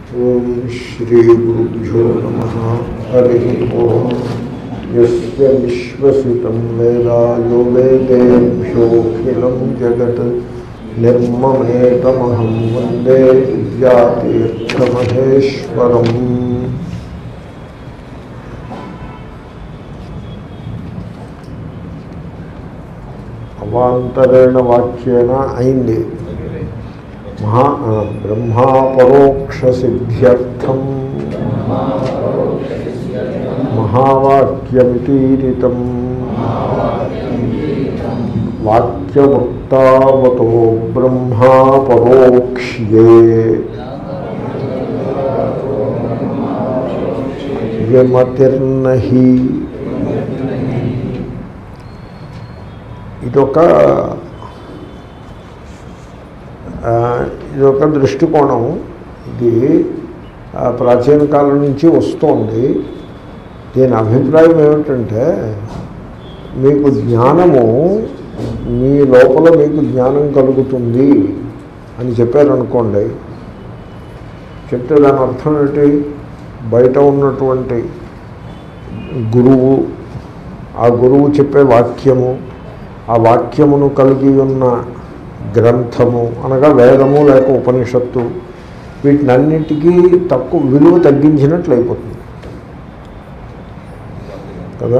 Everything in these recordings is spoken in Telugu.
ఓం శ్రీ గురుభ్యో నమ హరి ఓం యస్య విశ్వసితం వేద యో వేదేభ్యోఖిలం జగత్ నిర్మమేతమహం వందే విద్యాతీర్థమహేశ్వరం అవాంతరేణ వాక్యేన అయింది మహా ఆ, బ్రహ్మా పరోక్ష సిద్ధ్యర్థం మహావాక్యమితీరితం వాక్యవక్తావతో బ్రహ్మా పరోక్ష్యే యమతిర్నహి ఇదొక ఆ, ఇదొక దృష్టికోణం ఇది ఆ, ప్రాచీన కాలం నుంచి వస్తోంది దీని అభిప్రాయం ఏమిటంటే మీకు జ్ఞానము మీ లోపల మీకు జ్ఞానం కలుగుతుంది అని చెప్పారనుకోండి చెప్తే దాని అర్థం ఏంటి బయట ఉన్నటువంటి గురువు ఆ గురువు చెప్పే వాక్యము ఆ వాక్యమును కలిగి ఉన్న గ్రంథము అనగా వేదము లేక ఉపనిషత్తు వీటినన్నిటికీ తక్కువ విలువ తగ్గించినట్లు అయిపోతుంది కదా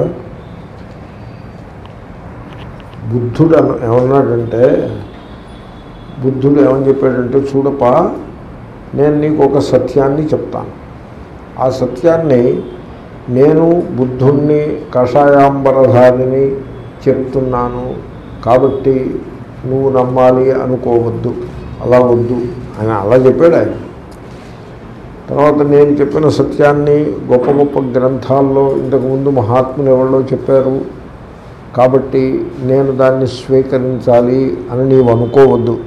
బుద్ధుడు అన ఏమన్నాడంటే బుద్ధుడు ఏమని చెప్పాడంటే చూడపా నేను నీకు ఒక సత్యాన్ని చెప్తాను ఆ సత్యాన్ని నేను బుద్ధుణ్ణి కషాయాంబరధారిని చెప్తున్నాను కాబట్టి నువ్వు నమ్మాలి అనుకోవద్దు అలా వద్దు ఆయన అలా చెప్పాడు ఆయన తర్వాత నేను చెప్పిన సత్యాన్ని గొప్ప గొప్ప గ్రంథాల్లో ఇంతకుముందు మహాత్ములు ఎవరో చెప్పారు కాబట్టి నేను దాన్ని స్వీకరించాలి అని నీవు అనుకోవద్దు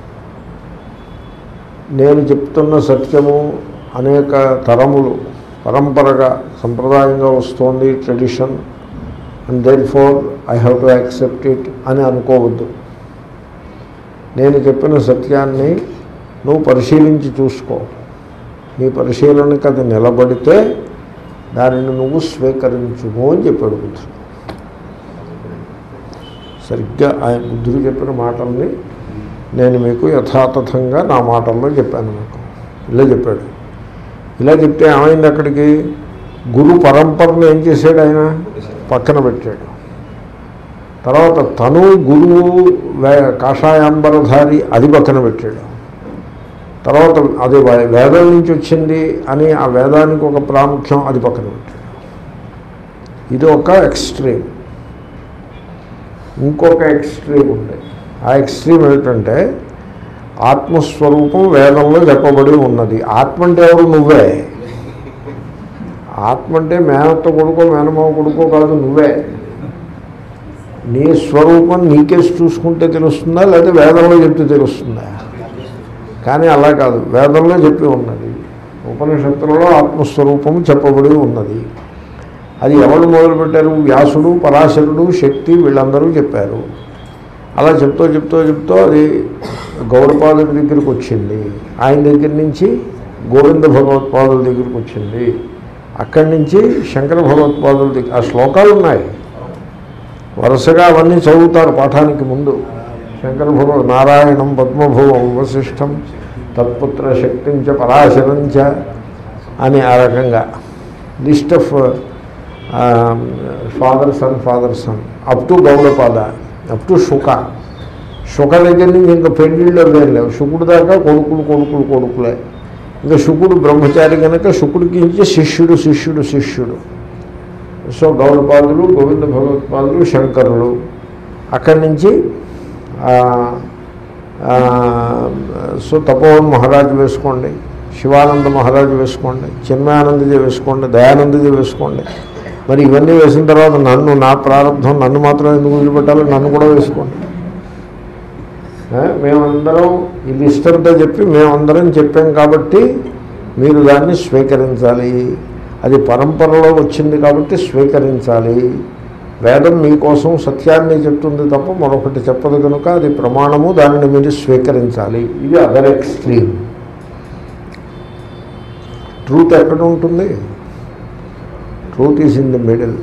నేను చెప్తున్న సత్యము అనేక తరములు పరంపరగా సంప్రదాయంగా వస్తోంది tradition and then for I have to accept it అని అనుకోవద్దు నేను చెప్పిన సత్యాన్ని నువ్వు పరిశీలించి చూసుకో నీ పరిశీలనకు అది నిలబడితే దానిని నువ్వు స్వీకరించుము అని చెప్పాడు బుద్ధుడు సరిగ్గా ఆయన బుద్ధుడు చెప్పిన మాటల్ని నేను మీకు యథాతథంగా నా మాటల్లో చెప్పాను మీకు ఇలా చెప్పాడు ఇలా చెప్తే ఏమైంది అక్కడికి గురు పరంపరను ఏం చేశాడు ఆయన పక్కన పెట్టాడు తర్వాత తను గురువు వే కాషాయాంబరధారి అది పక్కన పెట్టాడు తర్వాత అది వే- వేదం నుంచి వచ్చింది అని ఆ వేదానికి ఒక ప్రాముఖ్యం అది పక్కన పెట్టాడు ఇది ఒక ఎక్స్ట్రీమ్ ఇంకొక ఎక్స్ట్రీమ్ ఉంది ఆ ఎక్స్ట్రీమ్ ఏమిటంటే ఆత్మస్వరూపం వేదంలో చెప్పబడి ఉన్నది ఆత్మ అంటే ఎవరు నువ్వే ఆత్మ అంటే మేనత్త కొడుకో మేనమావ కొడుకో కాదు నువ్వే నీ స్వరూపం నీకేసి చూసుకుంటే తెలుస్తుందా లేదా వేదంలో చెప్తే తెలుస్తుందా కానీ అలా కాదు వేదంలో చెప్పి ఉన్నది ఉపనిషత్తులలో ఆత్మస్వరూపము చెప్పబడి ఉన్నది అది ఎవరు మొదలుపెట్టారు వ్యాసుడు పరాశరుడు శక్తి వీళ్ళందరూ చెప్పారు అలా చెప్తూ చెప్తూ చెప్తూ అది గౌరపాదుడి దగ్గరికి వచ్చింది ఆయన దగ్గర నుంచి గోవింద భగవత్పాదుల దగ్గరికి వచ్చింది అక్కడి నుంచి శంకర భగవత్పాదుల దగ్గర ఆ శ్లోకాలు ఉన్నాయి వరుసగా అవన్నీ చదువుతారు పాఠానికి ముందు శంకర భగవ నారాయణం పద్మభువం వశిష్టం తత్పుత్ర శక్తించ పరాశరంచ అని ఆ రకంగా list of father son father son up to Gaudapada up to Shuka Shuka దగ్గర నుంచి ఇంకా పెళ్ళిళ్ళు అవేం లేవు శుకుడు దాకా కొడుకులు కొడుకులు కొడుకులే ఇంకా శుకుడు బ్రహ్మచారి కనుక శుకుడికి ఇచ్చి శిష్యుడు శిష్యుడు శిష్యుడు సో గౌడపాదులు గోవింద భగవత్పాదులు శంకరులు అక్కడి నుంచి ఆ, ఆ, సో తపోవన్ మహారాజు వేసుకోండి శివానంద మహారాజు వేసుకోండి చిన్మయానందజీ వేసుకోండి దయానందజీ వేసుకోండి మరి ఇవన్నీ వేసిన తర్వాత నన్ను నా ప్రారంభం నన్ను మాత్రం ఎందుకు వదిలిపెట్టాలో నన్ను కూడా వేసుకోండి ఆ, మేమందరం ఈ లిస్ట్ అంతా చెప్పి మేమందరం చెప్పాం కాబట్టి మీరు దాన్ని స్వీకరించాలి అది పరంపరలో వచ్చింది కాబట్టి స్వీకరించాలి వేదం మీకోసం సత్యాన్ని చెప్తుంది తప్ప మరొకటి చెప్పదు కనుక అది ప్రమాణము దానిని మీరు స్వీకరించాలి ఇది అదర్ ఎక్స్ట్రీమ్ ట్రూత్ ఎక్కడ ఉంటుంది truth is in the middle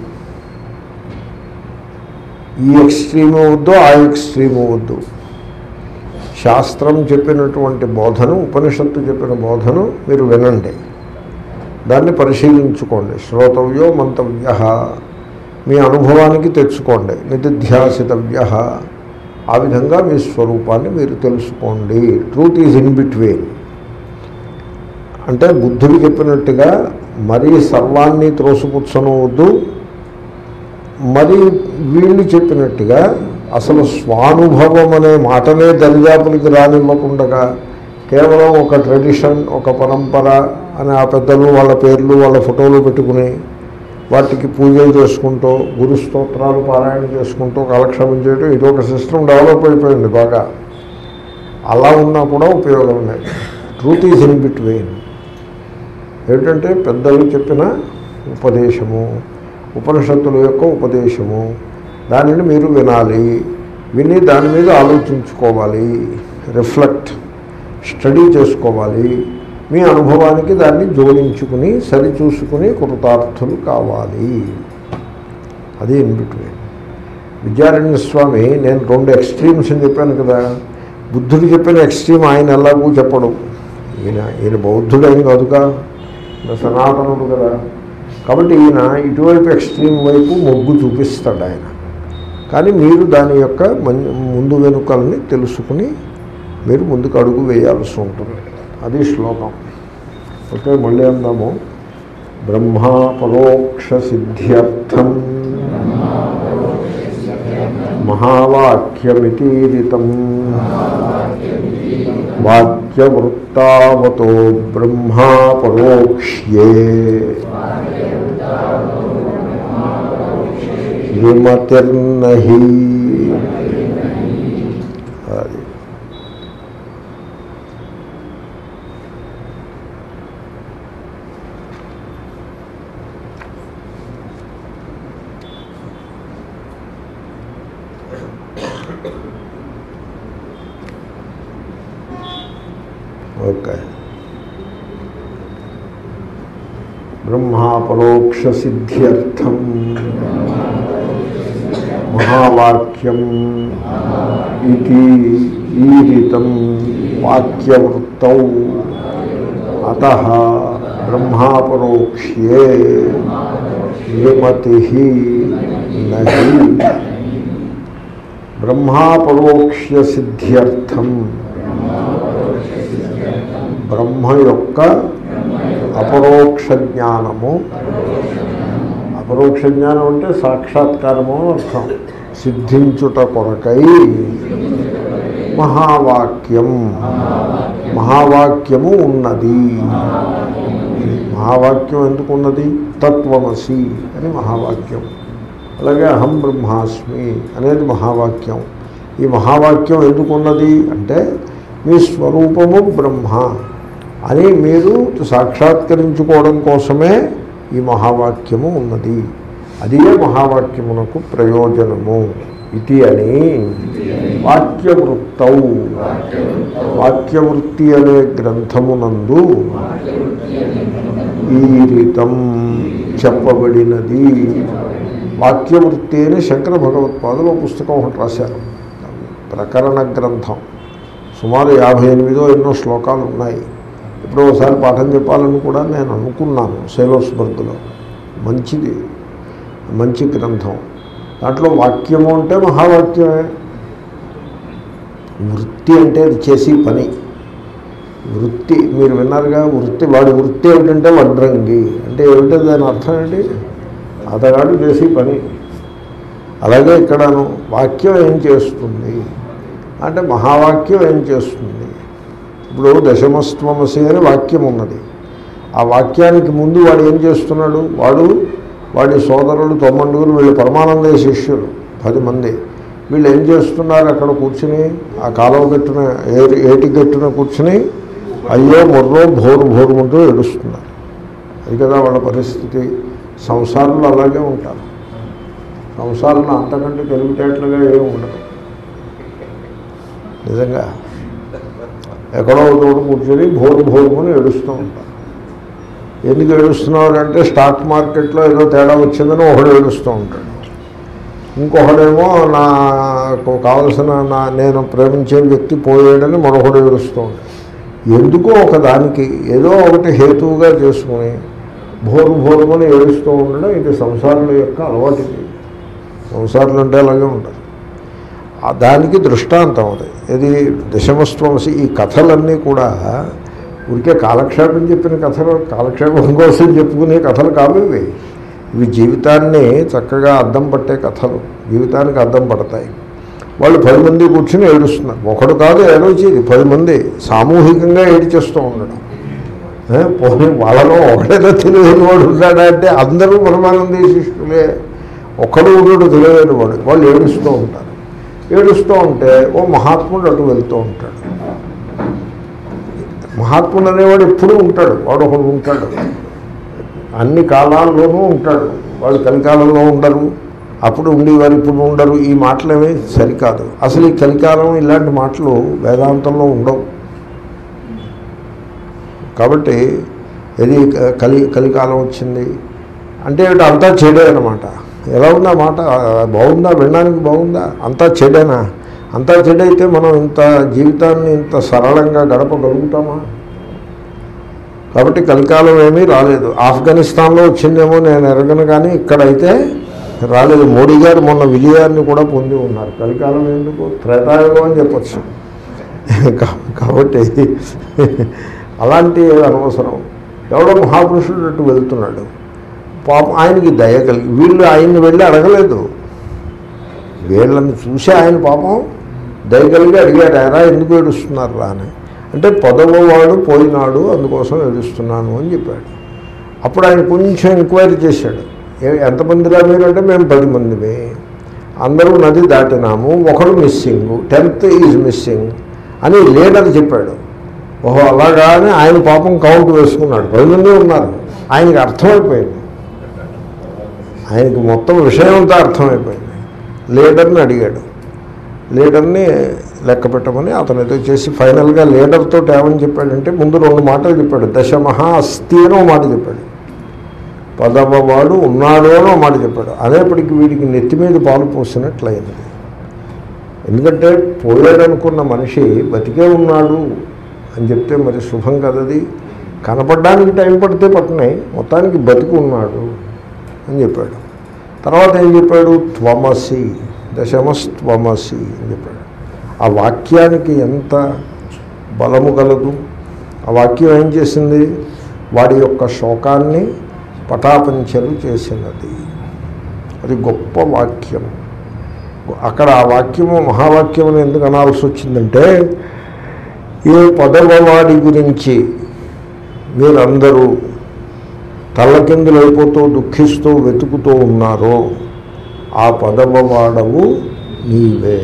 ఈ ఎక్స్ట్రీమ్ వద్దు ఆ ఎక్స్ట్రీమ్ వద్దు శాస్త్రం చెప్పినటువంటి బోధను ఉపనిషత్తు చెప్పిన బోధను మీరు వినండి దాన్ని పరిశీలించుకోండి శ్రోతవ్యో మంతవ్య మీ అనుభవానికి తెచ్చుకోండి నిధిధ్యాసితవ్య ఆ విధంగా మీ స్వరూపాన్ని మీరు తెలుసుకోండి ట్రూత్ ఈజ్ ఇన్ బిట్వీన్ అంటే బుద్ధుడు చెప్పినట్టుగా మరీ సర్వాన్ని త్రోసిపుచ్చనవద్దు మరి వీళ్ళు చెప్పినట్టుగా అసలు స్వానుభవం అనే మాటనే దరిదాపులకి రానివ్వకుండా కేవలం ఒక ట్రెడిషన్ ఒక పరంపర అని ఆ పెద్దలు వాళ్ళ పేర్లు వాళ్ళ ఫోటోలు పెట్టుకుని వాటికి పూజలు చేసుకుంటూ గురు స్తోత్రాలు పారాయణ చేసుకుంటూ కాలక్షేపం చేయడం ఇది ఒక సిస్టమ్ డెవలప్ అయిపోయింది బాగా అలా ఉన్నా కూడా ఉపయోగం లేదు ట్రూత్ ఈజ్ ఇన్ బిట్వీన్ ఏమిటంటే పెద్దలు చెప్పిన ఉపదేశము ఉపనిషత్తుల యొక్క ఉపదేశము దానిని మీరు వినాలి విని దాని మీద ఆలోచించుకోవాలి రిఫ్లెక్ట్ స్టడీ చేసుకోవాలి మీ అనుభవానికి దాన్ని జోడించుకుని సరిచూసుకుని కృతార్థులు కావాలి అది ఇన్ బిట్వీన్ విద్యారణ్య స్వామి నేను రెండు ఎక్స్ట్రీమ్స్ అని చెప్పాను కదా బుద్ధుడు చెప్పిన ఎక్స్ట్రీమ్ ఆయన ఎలాగూ చెప్పడు ఈయన ఈయన బౌద్ధుడు ఏం కాదుగా ఈయన సనాతనుడు కదా కాబట్టి ఈయన ఇటువైపు ఎక్స్ట్రీమ్ వైపు మొగ్గు చూపిస్తాడు ఆయన కానీ మీరు దాని యొక్క మన్- ముందు వెనుకల్ని తెలుసుకుని మీరు ముందుకు అడుగు వేయాల్సి ఉంటుంది అది శ్లోకం ఓకే మళ్ళీ అందాము బ్రహ్మా పరోక్ష సిద్ధ్యర్థం మహావాక్యమితీరితం వాక్యవృత్తావతో బ్రహ్మా పరోక్ష్యే విమతిర్నహి అది ఓకే బ్రహ్మాపరోక్ష సిద్ధ్యర్థం మహావాక్యం ఇది ఈరితం వాక్యవృత్తౌ అత బ్రహ్మాపరోక్ష్యే విమతి నహి బ్రహ్మాపరోక్ష్య సిద్ధ్యర్థం బ్రహ్మ యొక్క అపరోక్ష జ్ఞానము అపరోక్ష జ్ఞానం అంటే సాక్షాత్కారము అని అర్థం సిద్ధించుట కొరకై మహావాక్యం మహావాక్యము ఉన్నది మహావాక్యం ఎందుకు ఉన్నది తత్వమసి అని మహావాక్యం అలాగే అహం బ్రహ్మాస్మి అనేది మహావాక్యం ఈ మహావాక్యం ఎందుకు ఉన్నది అంటే మీ స్వరూపము బ్రహ్మ అని మీరు సాక్షాత్కరించుకోవడం కోసమే ఈ మహావాక్యము ఉన్నది అదే మహావాక్యమునకు ప్రయోజనము ఇది అని వాక్యవృత్తౌ వాక్యవృత్తి అనే గ్రంథమునందు ఈ రీతం చెప్పబడినది వాక్యవృత్తి అని శంకర భగవత్పాదులు ఒక పుస్తకం ఒకటి రాశారు ప్రకరణ గ్రంథం సుమారు యాభై ఎనిమిదో ఎన్నో శ్లోకాలు ఉన్నాయి ఇప్పుడు ఒకసారి పాఠం చెప్పాలని కూడా నేను అనుకున్నాను సేలోస్బర్గ్లో మంచిది మంచి గ్రంథం దాంట్లో వాక్యము అంటే మహావాక్యమే వృత్తి అంటే అది చేసి పని వృత్తి మీరు విన్నారుగా వృత్తి వాడి వృత్తి ఏమిటంటే వడ్రంగి అంటే ఏమిటో దాని అర్థం ఏంటి అతగాడు చేసి పని అలాగే ఇక్కడను వాక్యం ఏం చేస్తుంది అంటే మహావాక్యం ఏం చేస్తుంది ఇప్పుడు దశమస్త్వమసి అని వాక్యం ఉన్నది ఆ వాక్యానికి ముందు వాడు ఏం చేస్తున్నాడు వాడు వాడి సోదరులు తొమ్మండుగురు వీళ్ళు పరమానంద శిష్యులు పది మంది వీళ్ళు ఏం చేస్తున్నారు అక్కడ కూర్చుని ఆ కాలువ గట్టున ఏటి ఏటి గట్టున కూర్చుని అయ్యో మొర్రో భోరు భోరుమంటూ ఏడుస్తున్నారు అది కదా వాళ్ళ పరిస్థితి సంసారంలో అలాగే ఉంటారు సంసారంలో అంతకంటే తెలివితేటలుగా ఏమి ఉండదు నిజంగా ఎక్కడో ఒక చోట కూర్చొని భోరు భోరుమని ఏడుస్తూ ఉంటారు ఎందుకు ఏడుస్తున్నావు అంటే స్టాక్ మార్కెట్లో ఏదో తేడా వచ్చిందని ఒకడు ఏడుస్తూ ఉంటాడు ఇంకొకడేమో నాకు కావలసిన నా నేను ప్రేమించే వ్యక్తి పోయాడని మరొకడు ఏడుస్తూ ఉంటాడు ఎందుకో ఒక దానికి ఏదో ఒకటి హేతువుగా చేసుకుని భోరు భోరుమని ఏడుస్తూ ఉండడం ఇది సంసారుల యొక్క అలవాటు ఇది సంసారులు అంటే అలాగే ఉంటారు ఆ దానికి దృష్టాంతం అది ఇది దశమస్త్వమసి ఈ కథలన్నీ కూడా ఊరికే కాలక్షేపం చెప్పిన కథలు కాలక్షేపం కోసం చెప్పుకునే కథలు కావు ఇవి ఇవి జీవితాన్ని చక్కగా అద్దం పట్టే కథలు జీవితానికి అద్దం పడతాయి వాళ్ళు పది మంది కూర్చుని ఏడుస్తున్నారు ఒకడు కాదు ఏడవచ్చేది పది మంది సామూహికంగా ఏడిచేస్తూ ఉండడం ఏ, పోనీ వాళ్ళలో ఒకడేదో తెలియని వాడు ఉన్నాడా అంటే అందరూ పరమానంద శిష్యులే ఒక్కడు ఉండడు తెలియని వాడు వాళ్ళు ఏడుస్తూ ఉంటారు ఏడుస్తూ ఉంటే ఓ మహాత్ముడు అటు వెళ్తూ ఉంటాడు మహాత్ముడు అనేవాడు ఎప్పుడూ ఉంటాడు వాడు ఒకడు ఉంటాడు అన్ని కాలాల్లోనూ ఉంటాడు వాళ్ళు కలికాలంలో ఉండరు అప్పుడు ఉండేవారు ఇప్పుడు ఉండరు ఈ మాటలేమీ సరికాదు అసలు ఈ కలికాలం ఇలాంటి మాటలు వేదాంతంలో ఉండవు కాబట్టి ఇది కలి కలికాలం వచ్చింది అంటే ఏమిటి అంతా చెడే అనమాట ఎలా ఉందా మాట బాగుందా వినడానికి బాగుందా అంతా చెడేనా అంతా చెడైతే మనం ఇంత జీవితాన్ని ఇంత సరళంగా గడపగలుగుతామా కాబట్టి కలికాలం ఏమీ రాలేదు ఆఫ్ఘనిస్తాన్లో వచ్చిందేమో నేను ఎరగను కానీ ఇక్కడైతే రాలేదు మోడీ గారు మొన్న విజయాన్ని కూడా పొంది ఉన్నారు కలికాలం ఎందుకు త్రేతాయుగం అని చెప్పచ్చు కా- కాబట్టి అలాంటి అనవసరం ఎవడో మహాపురుషుడు అటు వెళ్తున్నాడు పాపం ఆయనకి దయ కలిగి వీళ్ళు ఆయన్ని వెళ్ళి అడగలేదు వీళ్ళని చూసి ఆయన పాపం దయ కలిగి అడిగాడు ఎరా ఎందుకు ఏడుస్తున్నారు రా అని అంటే పదవవాడు పోయినాడు అందుకోసం ఏడుస్తున్నాను అని చెప్పాడు అప్పుడు ఆయన కొంచెం ఎంక్వైరీ చేశాడు "ఏ- ఎంతమందిరా మీరు అంటే మేము పది మందిమే అందరూ నది దాటినాము ఒకడు మిస్సింగ్ టెన్త్ ఈజ్ మిస్సింగ్ అని లీడర్ చెప్పాడు ఓహో అలాగా అని ఆయన పాపం కౌంట్ వేసుకున్నాడు పది మంది ఉన్నారు ఆయనకి అర్థమైపోయింది ఆయనకి మొత్తం విషయం అంతా అర్థమైపోయింది లీడర్ని అడిగాడు లీడర్ని లెక్క పెట్టమని అతను ఏదో చేసి ఫైనల్గా లీడర్తో ఏమని చెప్పాడంటే ముందు రెండు మాటలు చెప్పాడు దశమహా అస్థి అని ఒక మాట చెప్పాడు పదవవాడు ఉన్నాడు అని ఒక మాట చెప్పాడు అనేప్పటికీ వీడికి నెత్తి మీద పాలు పోసినట్లయింది ఎందుకంటే పోయాడనుకున్న మనిషి బతికే ఉన్నాడు అని చెప్తే మరి శుభం కదది కనపడడానికి టైం పడితే పట్టినాయి మొత్తానికి బతికి ఉన్నాడు అని చెప్పాడు తర్వాత ఏం చెప్పాడు త్వమసి దశమస్త్వమసి అని చెప్పాడు ఆ వాక్యానికి ఎంత బలము గలదు ఆ వాక్యం ఏం చేసింది వాడి యొక్క శోకాన్ని పటాపంచలు చేసినది అది గొప్ప వాక్యం అక్కడ ఆ వాక్యము మహావాక్యమును ఎందుకు అనాల్సి వచ్చిందంటే ఏ పదవవాడి గురించి మీరందరూ తల్లకిందులైపోతూ దుఃఖిస్తూ వెతుకుతూ ఉన్నారో ఆ పదవవాడవు నీవే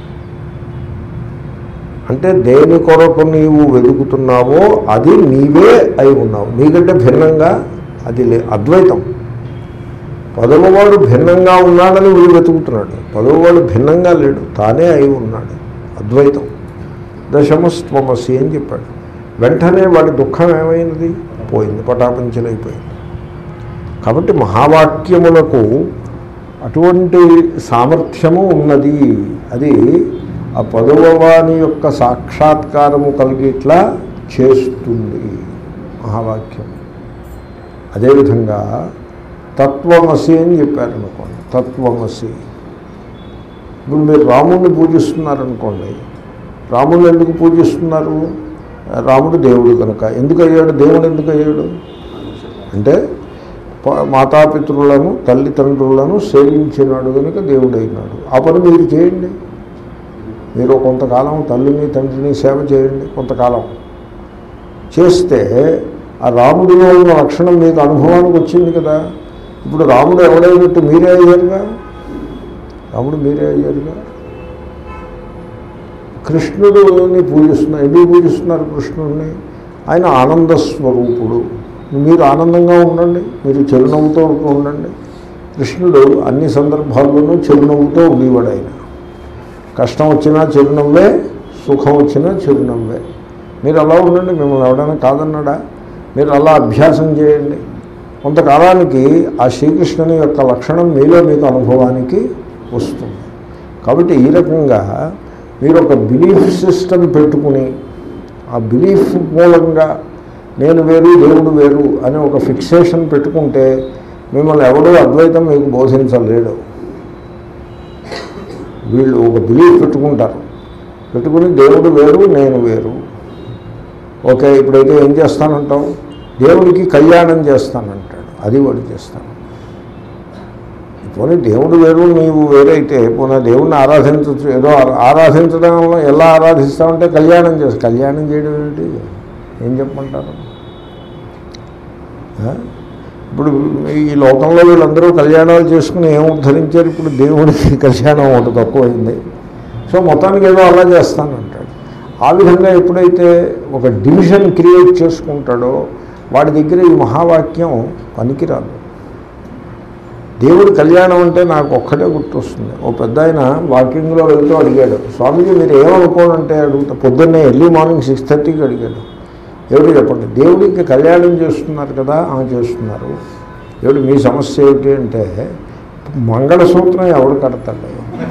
అంటే దేని కొరకు నీవు వెతుకుతున్నావో అది నీవే అయి ఉన్నావు నీకంటే భిన్నంగా అది లే అద్వైతం పదవవాడు భిన్నంగా ఉన్నాడని వీడు వెతుకుతున్నాడు పదవవాడు భిన్నంగా లేడు తానే అయి ఉన్నాడు అద్వైతం దశమస్త్వమసి అని చెప్పాడు వెంటనే వాడి దుఃఖం ఏమైనది పోయింది పటాపంచలైపోయింది కాబట్టి మహావాక్యములకు అటువంటి సామర్థ్యము ఉన్నది అది ఆ పదవవాని యొక్క సాక్షాత్కారము కలిగిట్లా చేస్తుంది మహావాక్యం అదేవిధంగా తత్వమసి అని చెప్పారనుకోండి తత్వమసి ఇప్పుడు మీరు రాముడిని పూజిస్తున్నారనుకోండి రాముడిని ఎందుకు పూజిస్తున్నారు రాముడు దేవుడు కనుక ఎందుకు అయ్యాడు దేవుడు ఎందుకు అయ్యాడు అంటే ప- మాతాపితృలను తల్లిదండ్రులను సేవించినాడు కనుక దేవుడు అయినాడు ఆ పని మీరు చేయండి మీరు కొంతకాలం తల్లిని తండ్రిని సేవ చేయండి కొంతకాలం చేస్తే ఆ రాముడిలో ఉన్న లక్షణం మీకు అనుభవానికి వచ్చింది కదా ఇప్పుడు రాముడు ఎవడైనట్టు మీరే అయ్యారుగా రాముడు మీరే అయ్యారుగా కృష్ణుడిని పూజిస్తున్నారు ఎందుకు పూజిస్తున్నారు కృష్ణుడిని ఆయన ఆనంద స్వరూపుడు మీరు ఆనందంగా ఉండండి మీరు చిరునవ్వుతో ఉండండి కృష్ణుడు అన్ని సందర్భాల్లోనూ చిరునవ్వుతో ఉండేవాడు ఆయన కష్టం వచ్చినా చిరునవ్వే సుఖం వచ్చినా చిరునవ్వే మీరు అలా ఉండండి మిమ్మల్ని ఎవడైనా కాదన్నాడా మీరు అలా అభ్యాసం చేయండి కొంతకాలానికి ఆ శ్రీకృష్ణుని యొక్క లక్షణం మీలో మీకు అనుభవానికి వస్తుంది కాబట్టి ఈ రకంగా మీరు ఒక బిలీఫ్ సిస్టమ్ పెట్టుకుని ఆ బిలీఫ్ మూలంగా నేను వేరు దేవుడు వేరు అనే ఒక ఫిక్సేషన్ పెట్టుకుంటే మిమ్మల్ని ఎవడో అద్వైతం మీకు బోధించలేడు వీళ్ళు ఒక బిలీఫ్ పెట్టుకుంటారు పెట్టుకుని దేవుడు వేరు నేను వేరు ఓకే ఇప్పుడైతే ఏం చేస్తానంటావు దేవుడికి కళ్యాణం చేస్తానంటాడు అది వాడు చేస్తాను పోనీ దేవుడు వేరు నీవు వేరైతే పోనీ దేవుడిని ఆరాధించచ్చు ఏదో ఆ- ఆరాధించడంలో ఎలా ఆరాధిస్తామంటే కళ్యాణం చేస్తా కళ్యాణం చేయడం ఏంటి ఏం చెప్పమంటారు ఆ? ఇప్పుడు ఈ లోకంలో వీళ్ళందరూ కళ్యాణాలు చేసుకుని ఏం ఉద్ధరించారు ఇప్పుడు దేవుడికి కళ్యాణం ఒకటి తక్కువైంది సో మొత్తానికి ఏదో అలా చేస్తానంటాడు ఆ విధంగా ఎప్పుడైతే ఒక డివిజన్ క్రియేట్ చేసుకుంటాడో వాడి దగ్గర ఈ మహావాక్యం పనికిరాదు దేవుడి కళ్యాణం అంటే నాకు ఒక్కటే గుర్తొస్తుంది ఓ పెద్ద ఆయన వాకింగ్లో వెళ్తూ అడిగాడు స్వామీజీ మీరు ఏమనుకోనంటే అడుగుతా పొద్దున్నే ఎర్లీ మార్నింగ్ సిక్స్ థర్టీకి అడిగాడు ఎవరు చెప్పండి దేవుడికి కళ్యాణం చేస్తున్నారు కదా ఆ చేస్తున్నారు దేవుడు మీ సమస్య ఏమిటి అంటే మంగళసూత్రం ఎవడు కడతాడు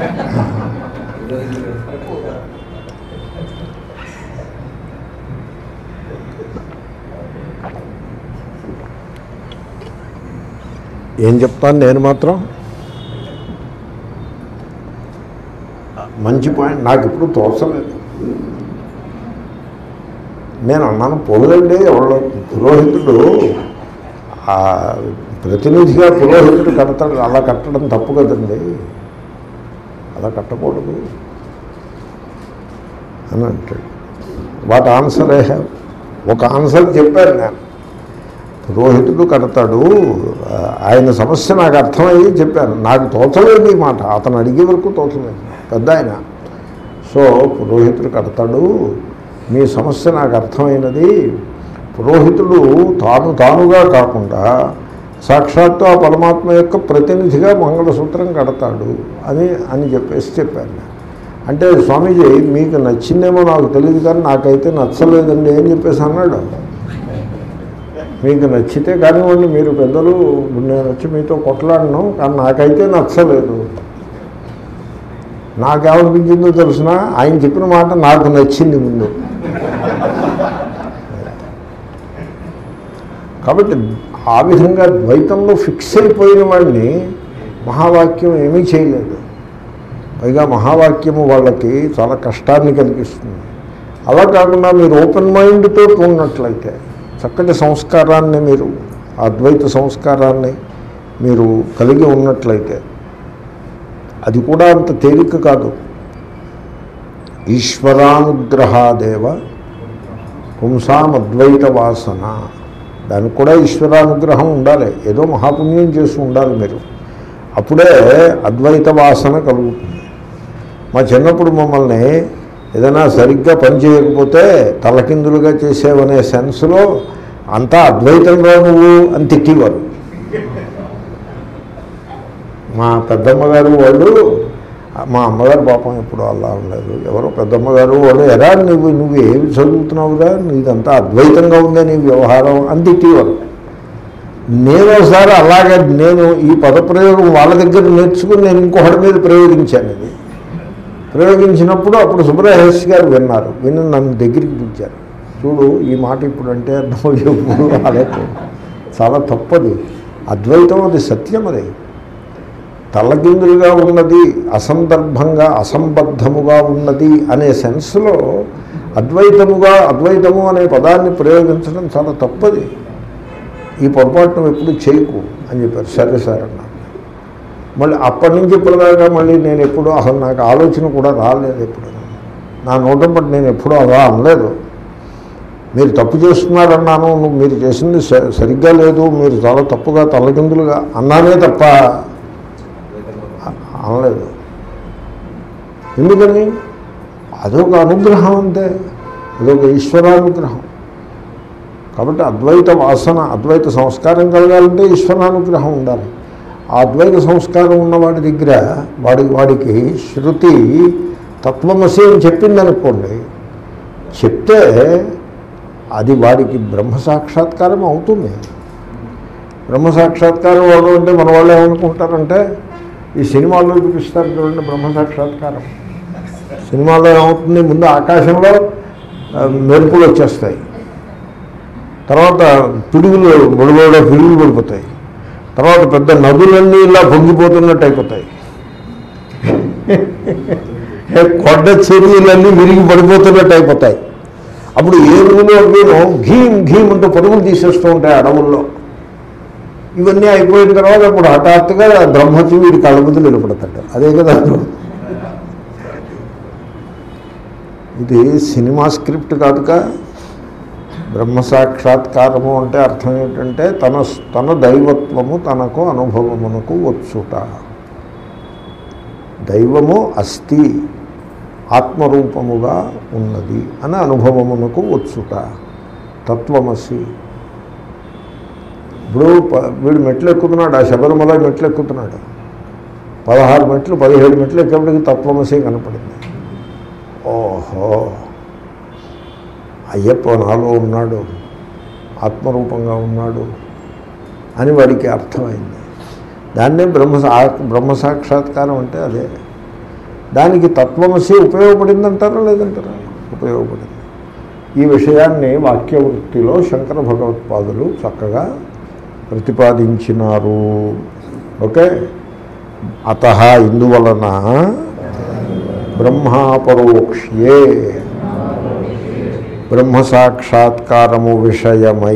ఏం చెప్తాను నేను మాత్రం మంచి పాయింట్ నాకు ఇప్పుడు తోచలేదు నేను అన్నాను పోలండి ఎవరో పురోహితుడు ఆ ప్రతినిధిగా పురోహితుడు కడతాడు అలా కట్టడం తప్పు కదండి అలా కట్టకూడదు అని అంటాడు వాట్ ఆన్సర్ ఐ హ్యావ్ ఒక ఆన్సర్ చెప్పాను నేను పురోహితుడు కడతాడు ఆ, ఆయన సమస్య నాకు అర్థమయ్యి చెప్పాను నాకు తోచలేదు ఈ మాట అతను అడిగే వరకు తోచలేదు పెద్ద ఆయన సో పురోహితుడు కడతాడు మీ సమస్య నాకు అర్థమైనది పురోహితుడు తాను తానుగా కాకుండా సాక్షాత్తు ఆ పరమాత్మ యొక్క ప్రతినిధిగా మంగళసూత్రం కడతాడు అని అని చెప్పేసి చెప్పాను నేను. అంటే స్వామీజీ మీకు నచ్చిందేమో నాకు తెలియదు కానీ నాకైతే నచ్చలేదండి అని చెప్పేసి అన్నాడు మీకు నచ్చితే కానివ్వండి మీరు పెద్దలు నేను వచ్చి మీతో కొట్లాడను కానీ నాకైతే నచ్చలేదు నాకేమనిపించిందో తెలిసిన ఆయన చెప్పిన మాట నాకు నచ్చింది ముందు కాబట్టి ఆ విధంగా ద్వైతంలో ఫిక్స్ అయిపోయిన వాడిని మహావాక్యం ఏమీ చేయలేదు పైగా మహావాక్యము వాళ్ళకి చాలా కష్టాన్ని కలిగిస్తుంది అలా కాకుండా మీరు ఓపెన్ మైండ్తో ఉన్నట్లయితే చక్కటి సంస్కారాన్ని మీరు ఆ అద్వైత సంస్కారాన్ని మీరు కలిగి ఉన్నట్లయితే అది కూడా అంత తేలిక కాదు ఈశ్వరానుగ్రహాదేవ పుంసాం అద్వైత వాసన దానికి కూడా ఈశ్వరానుగ్రహం ఉండాలి ఏదో మహాపుణ్యం చేసి ఉండాలి మీరు అప్పుడే అద్వైత వాసన కలుగుతుంది మా చిన్నప్పుడు మమ్మల్ని ఏదైనా సరిగ్గా పని చేయకపోతే తలకిందులుగా చేసేవనే సెన్స్లో అంతా అద్వైతంగా నువ్వు అని తిట్టేవారు మా పెద్దమ్మగారు వాళ్ళు మా అమ్మగారు పాపం ఎప్పుడు అలా ఉండలేదు ఎవరో పెద్దమ్మగారు వాళ్ళు ఎరా నువ్వు నువ్వు ఏమి చదువుతున్నావురా నీదంతా అద్వైతంగా ఉందే నీ వ్యవహారం అని తిట్టేవారు నేను ఒకసారి అలాగే నేను ఈ పదప్రయోగం వాళ్ళ దగ్గర నేర్చుకుని నేను ఇంకొకటి మీద ప్రయోగించాను ఇది ప్రయోగించినప్పుడు అప్పుడు సుబ్రహేష్ గారు విన్నారు విని నన్ను దగ్గరికి పిలిచారు చూడు ఈ మాట ఇప్పుడు అంటే అర్థం ఎప్పుడు అలాగే చాలా తప్పది అద్వైతం అది సత్యం అది తలకిందులుగా ఉన్నది అసందర్భంగా అసంబద్ధముగా ఉన్నది అనే సెన్స్లో అద్వైతముగా అద్వైతము అనే పదాన్ని ప్రయోగించడం చాలా తప్పది ఈ పొరపాటును ఎప్పుడు చేయకు అని చెప్పారు సరే సార్ అన్నా మళ్ళీ అప్పటి నుంచి ఇప్పటిదాకా మళ్ళీ నేను ఎప్పుడు అసలు నాకు ఆలోచన కూడా రాలేదు ఎప్పుడు నా నోటంపటి నేను ఎప్పుడూ అలా అనలేదు మీరు తప్పు చేస్తున్నారన్నాను నువ్వు మీరు చేసింది స- సరిగ్గా లేదు మీరు చాలా తప్పుగా తలకిందులుగా అన్నానే తప్ప అ- అనలేదు ఎందుకని అదొక అనుగ్రహం అంతే అదొక ఈశ్వరానుగ్రహం కాబట్టి అద్వైత వాసన అద్వైత సంస్కారం కలగాలంటే ఈశ్వరానుగ్రహం ఉండాలి ఆ అద్వైత సంస్కారం ఉన్నవాడి దగ్గర వాడి వాడికి శృతి తత్వమసి అని చెప్పింది అనుకోండి చెప్తే అది వాడికి బ్రహ్మ సాక్షాత్కారం అవుతుంది బ్రహ్మ సాక్షాత్కారం అవడం అంటే మన వాళ్ళు ఏమనుకుంటారంటే ఈ సినిమాల్లో చూపిస్తారు చూడండి బ్రహ్మ సాక్షాత్కారం సినిమాలో ఏమవుతుంది ముందు ఆకాశంలో ఆ, మెరుపులు వచ్చేస్తాయి తర్వాత పిడుగులు బొడబొడ పిడుగులు పడిపోతాయి తర్వాత పెద్ద నదులన్నీ ఇలా పొంగిపోతున్నట్టు అయిపోతాయి కొండ చర్యలన్నీ విరిగి పడిపోతున్నట్టు అయిపోతాయి అప్పుడు ఏనుగులు అవేమో ఘీం ఘీం అంటూ పరుగులు తీసేస్తూ ఉంటాయి అడవుల్లో ఇవన్నీ అయిపోయిన తర్వాత అప్పుడు హఠాత్తుగా బ్రహ్మచి వీడి కళ్ళ ముందు నిలబడతాడు అదే కదా ఇది సినిమా స్క్రిప్ట్ కాదుగా బ్రహ్మ సాక్షాత్కారము అంటే అర్థం ఏంటంటే తన తన దైవత్వము తనకు అనుభవమునకు వచ్చుట దైవము అస్థి ఆత్మరూపముగా ఉన్నది అని అనుభవమునకు వచ్చుట తత్వమసి ఇప్పుడు ప- వీడు మెట్లు ఎక్కుతున్నాడు ఆ శబరిమల మెట్లు ఎక్కుతున్నాడు పదహారు మెట్లు పదిహేడు మెట్లు ఎక్కేప్పటికి తత్వమసి కనపడింది ఓహో అయ్యప్ప నాలో ఉన్నాడు ఆత్మరూపంగా ఉన్నాడు అని వాడికి అర్థమైంది దాన్నే బ్రహ్మ సా- బ్రహ్మ సాక్షాత్కారం అంటే అదే దానికి తత్వమసి ఉపయోగపడిందంటారా లేదంటారా ఉపయోగపడింది ఈ విషయాన్ని వాక్యవృత్తిలో శంకర భగవత్పాదులు చక్కగా ప్రతిపాదించినారు ఓకే అత ఇందువలన బ్రహ్మాపరోక్ష్యే బ్రహ్మ సాక్షాత్కారము విషయమై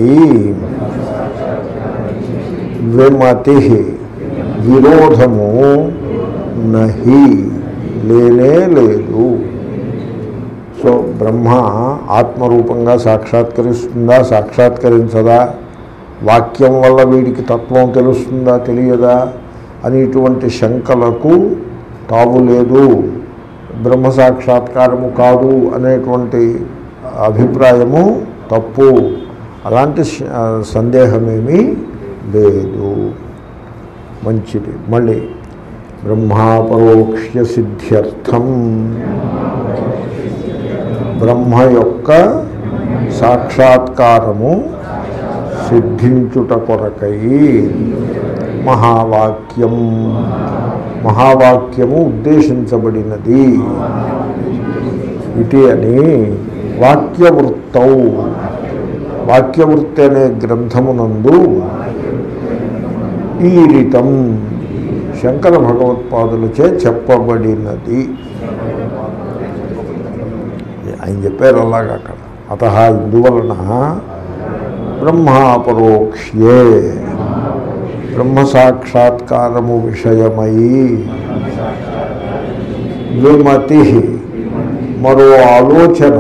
విమతి విరోధము నహి లేనే లేదు సో బ్రహ్మ ఆత్మరూపంగా సాక్షాత్కరిస్తుందా సాక్షాత్కరించదా వాక్యం వల్ల వీడికి తత్వం తెలుస్తుందా తెలియదా అని ఇటువంటి శంకలకు తావు లేదు బ్రహ్మ సాక్షాత్కారము కాదు అనేటువంటి అభిప్రాయము తప్పు అలాంటి శ- సందేహమేమీ లేదు మంచిది మళ్ళీ బ్రహ్మాపరోక్ష్య సిద్ధ్యర్థం బ్రహ్మ యొక్క సాక్షాత్కారము సిద్ధించుట కొరకై మహావాక్యం మహావాక్యము ఉద్దేశించబడినది ఇది అని వాక్యవృత్తౌ వాక్యవృత్తి అనే గ్రంథమునందు ఈరితం శంకర భగవత్పాదులచే చెప్పబడినది ఆయన చెప్పారు అలాగా అక్కడ అత ఇందువలన బ్రహ్మాపరోక్ష్యే బ్రహ్మ సాక్షాత్కారము విషయమై విమతి మరో ఆలోచన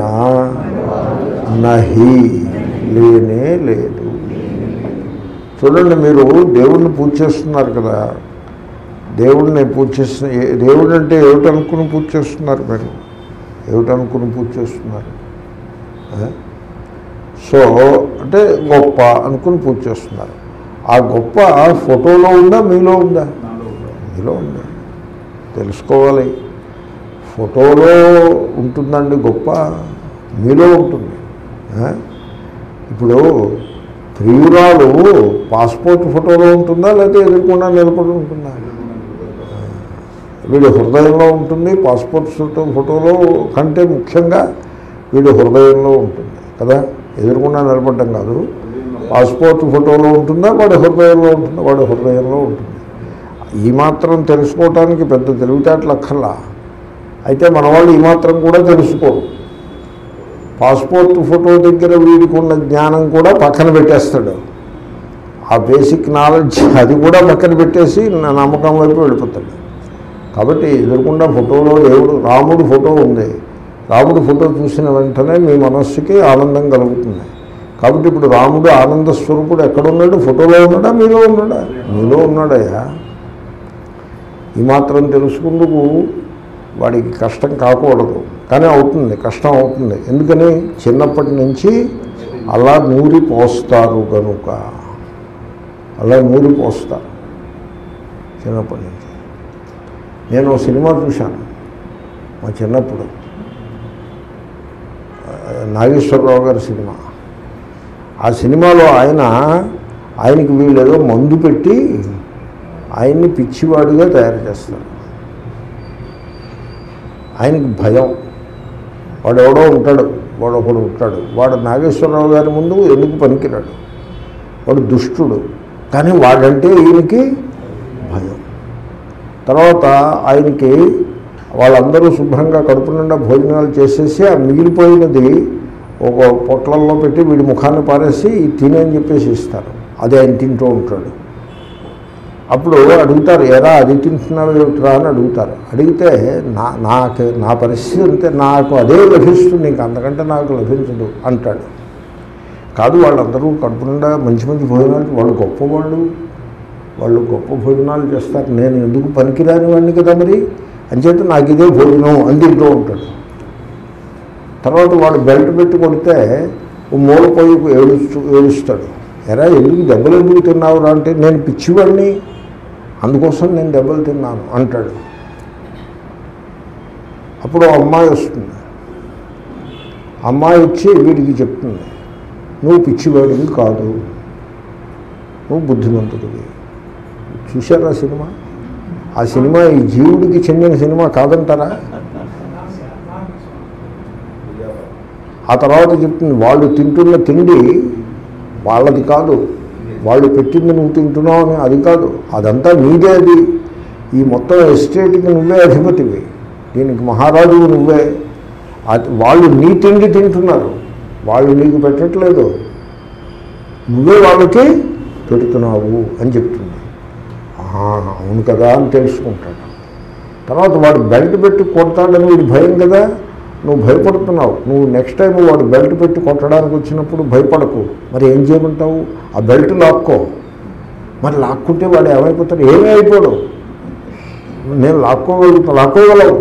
నహి లేనే లేదు చూడండి మీరు దేవుణ్ణి పూజ చేస్తున్నారు కదా దేవుణ్ణి పూజ చేస్తున్న ఏ- దేవుడు అంటే ఏమిటనుకుని పూజ చేస్తున్నారు మీరు ఏమిటనుకుని పూజ చేస్తున్నారు ఆ? సో అంటే గొప్ప అనుకుని పూజ చేస్తున్నారు ఆ గొప్ప ఫోటోలో ఉందా మీలో ఉందా మీలో ఉందా తెలుసుకోవాలి ఫోటోలో ఉంటుందండి గొప్ప మీలో ఉంటుంది ఆ? ఇప్పుడు ప్రియురాలు పాస్పోర్ట్ ఫోటోలో ఉంటుందా లేకపోతే ఎదుర్కొండా నిలబడి ఉంటుందా వీడి హృదయంలో ఉంటుంది పాస్పోర్ట్ ఫోటో ఫోటోలో కంటే ముఖ్యంగా వీడి హృదయంలో ఉంటుంది కదా ఎదురుకుండా నిలబడటం కాదు పాస్పోర్ట్ ఫోటోలో ఉంటుందా వాడి హృదయంలో ఉంటుందా వాడి హృదయంలో ఉంటుంది ఈ మాత్రం తెలుసుకోవటానికి పెద్ద తెలివితేటలు అక్కర్లా అయితే మన వాళ్ళు ఈ మాత్రం కూడా తెలుసుకోరు పాస్పోర్ట్ ఫోటో దగ్గర వీడికి ఉన్న జ్ఞానం కూడా పక్కన పెట్టేస్తాడు ఆ బేసిక్ నాలెడ్జ్ అది కూడా పక్కన పెట్టేసి నా నమ్మకం వైపు వెళ్ళిపోతాడు కాబట్టి ఎదురుకుండా ఫోటోలో దేవుడు రాముడు ఫోటో ఉంది రాముడు ఫోటో చూసిన వెంటనే మీ మనస్సుకి ఆనందం కలుగుతుంది కాబట్టి ఇప్పుడు రాముడు ఆనంద స్వరూపుడు ఎక్కడున్నాడు ఫోటోలో ఉన్నాడా మీలో ఉన్నాడా మీలో ఉన్నాడయ్యా ఈ మాత్రం తెలుసుకుందుకు వాడికి కష్టం కాకూడదు కానీ అవుతుంది కష్టం అవుతుంది ఎందుకని చిన్నప్పటి నుంచి అలా నూరి పోస్తారు కనుక అలా నూరి పోస్తారు చిన్నప్పటి నుంచి నేను ఓ సినిమా చూశాను మా చిన్నప్పుడు ఆ, నాగేశ్వరరావు గారి సినిమా ఆ సినిమాలో ఆయన ఆయనకి వీళ్ళు ఏదో మందు పెట్టి ఆయన్ని పిచ్చివాడిగా తయారు చేస్తారు ఆయనకి భయం వాడు ఎవడో ఉంటాడు వాడు ఒకడు ఉంటాడు వాడు నాగేశ్వరరావు గారి ముందు ఎందుకు పనికిరాడు వాడు దుష్టుడు కానీ వాడంటే ఈయనకి భయం తర్వాత ఆయనకి వాళ్ళందరూ శుభ్రంగా కడుపు నిండా భోజనాలు చేసేసి ఆ మిగిలిపోయినది ఒక పొట్లల్లో పెట్టి వీడి ముఖాన్ని పారేసి "ఇది తినే అని చెప్పేసి ఇస్తారు అది ఆయన తింటూ ఉంటాడు అప్పుడు అడుగుతారు ఎరా అది తింటున్నావు ఏమిట్రా అని అడుగుతారు అడిగితే నా నాకు నా పరిస్థితి అంతే నాకు అదే లభిస్తుంది ఇంక అంతకంటే నాకు లభించదు అంటాడు కాదు వాళ్ళందరూ కడుపు నిండా మంచి మంచి భోజనాలు వాళ్ళు గొప్పవాళ్ళు వాళ్ళు గొప్ప భోజనాలు చేస్తారు నేను ఎందుకు పనికిరాని వాడిని కదా మరి అంచేత నాకు ఇదే భోజనం అని తింటూ ఉంటాడు తర్వాత వాడు బెల్ట్ పెట్టి కొడితే ఓ మూల పోయి ఏడుస్తూ ఏడుస్తాడు ఎరా ఎందుకు దెబ్బలు ఎందుకు తిన్నావురా అంటే నేను పిచ్చివాడిని అందుకోసం నేను దెబ్బలు తిన్నాను అంటాడు అప్పుడు ఓ అమ్మాయి వస్తుంది అమ్మాయి వచ్చి వీడికి చెప్తుంది నువ్వు పిచ్చివాడివి కాదు నువ్వు బుద్ధిమంతుడివి చూశారా సినిమా ఆ సినిమా ఈ జీవుడికి చెందిన సినిమా కాదంటారా ఆ తర్వాత చెప్తుంది వాళ్ళు తింటున్న తిండి వాళ్ళది కాదు వాళ్ళు పెట్టింది నువ్వు తింటున్నావు అని అది కాదు అదంతా నీదే అది ఈ మొత్తం ఎస్టేట్కి నువ్వే అధిపతివి దీనికి మహారాజువు నువ్వే అది- వాళ్ళు నీ తిండి తింటున్నారు వాళ్ళు నీకు పెట్టట్లేదు నువ్వే వాళ్ళకి పెడుతున్నావు అని చెప్తుంది "ఆహా, అవును కదా అని తెలుసుకుంటాడు తర్వాత వాడు బెల్ట్ పెట్టి కొడతాడని వీడి భయం కదా నువ్వు భయపడుతున్నావు నువ్వు నెక్స్ట్ టైం వాడు బెల్ట్ పెట్టి కొట్టడానికి వచ్చినప్పుడు భయపడకు మరి ఏం చేయమంటావు ఆ బెల్ట్ లాక్కో మరి లాక్కుంటే వాడు ఏమైపోతాడు ఏమీ అయిపోడు నేను లాక్కోగలుగుతా లాక్కోగలవు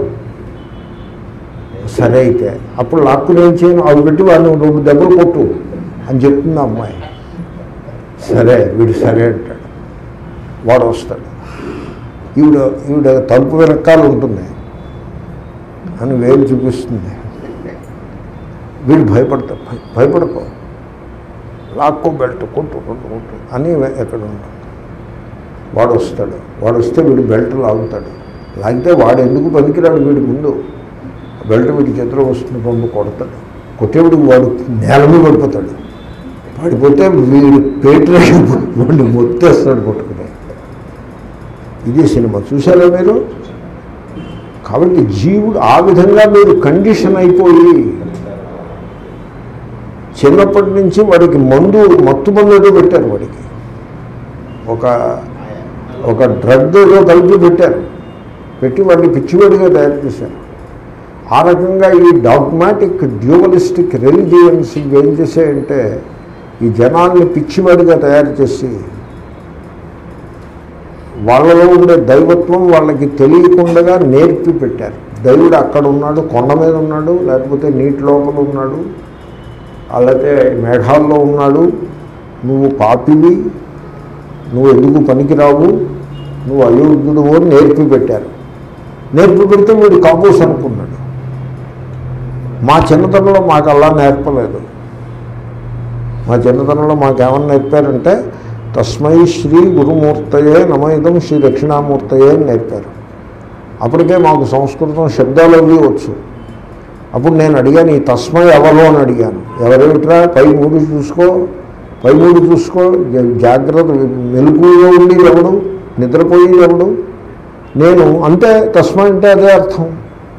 సరే అయితే అప్పుడు లాక్కుని ఏం చేయను అవి పెట్టి వాడిని రెండు దెబ్బలు కొట్టు అని చెప్తుంది ఆ అమ్మాయి సరే వీడు సరే అంటాడు వాడు వస్తాడు ఈవిడ ఈవిడ తలుపు వెనకాల ఉంటుంది అని వేలు చూపిస్తుంది వీడు భయపడతాడు భయ- భయపడకో లాక్కో బెల్ట్ కొట్టు కొట్టు కొట్టు అని ఎక్కడ ఉంటుంది వాడు వస్తాడు వాడు వస్తే వీడు బెల్ట్ లాగుతాడు లాగితే వాడు ఎందుకు పనికిరాడు వీడి ముందు బెల్ట్ వీడి చేతిలో వస్తుంది పంపు కొడతాడు కొట్టేవాడికి వాడు నేల మీద పడిపోతాడు పడిపోతే వీడు పేటరే వాడిని మొత్తేస్తాడు కొట్టుకుని ఇది సినిమా చూసారా మీరు కాబట్టి జీవుడు ఆ విధంగా మీరు కండిషన్ అయిపోయి చిన్నప్పటి నుంచి వాడికి మందు మత్తు మందు ఏదో పెట్టారు వాడికి ఒక ఒక డ్రగ్ ఏదో కలిపి పెట్టారు పెట్టి వాడిని పిచ్చివాడిగా తయారు చేశారు ఆ రకంగా ఈ డాగ్మాటిక్ డ్యూవలిస్టిక్ రిలీజియన్స్ ఇవి ఏం చేశాయంటే ఈ జనాల్ని పిచ్చివాడిగా తయారు చేసి వాళ్ళలో ఉండే దైవత్వం వాళ్ళకి తెలియకుండా నేర్పి పెట్టారు దైవుడు అక్కడ ఉన్నాడు కొండ మీద ఉన్నాడు లేకపోతే నీటి లోపల ఉన్నాడు అలాగే మేఘాల్లో ఉన్నాడు నువ్వు పాపివి నువ్వు ఎందుకు పనికిరావు నువ్వు అయోగ్యుడు అని నేర్పి పెట్టారు నేర్పి పెడితే వీడు కాపోస్ అనుకున్నాడు మా చిన్నతనంలో మాకు అలా నేర్పలేదు మా చిన్నతనంలో మాకేమన్నా నేర్పారంటే తస్మై శ్రీ గురుమూర్తయే నమైదం శ్రీ దక్షిణామూర్తయే అని నేర్పారు అప్పటికే మాకు సంస్కృతం శబ్దాలు అవి వచ్చు అప్పుడు నేను అడిగాను ఈ తస్మై ఎవరు అని అడిగాను ఎవరేమిట్రా పై మూడు చూసుకో పై మూడు చూసుకో జా- జాగ్రత్త మెలకుగా ఉండి ఎవడు నిద్రపోయి ఎవడు నేను అంతే తస్మై అంటే అదే అర్థం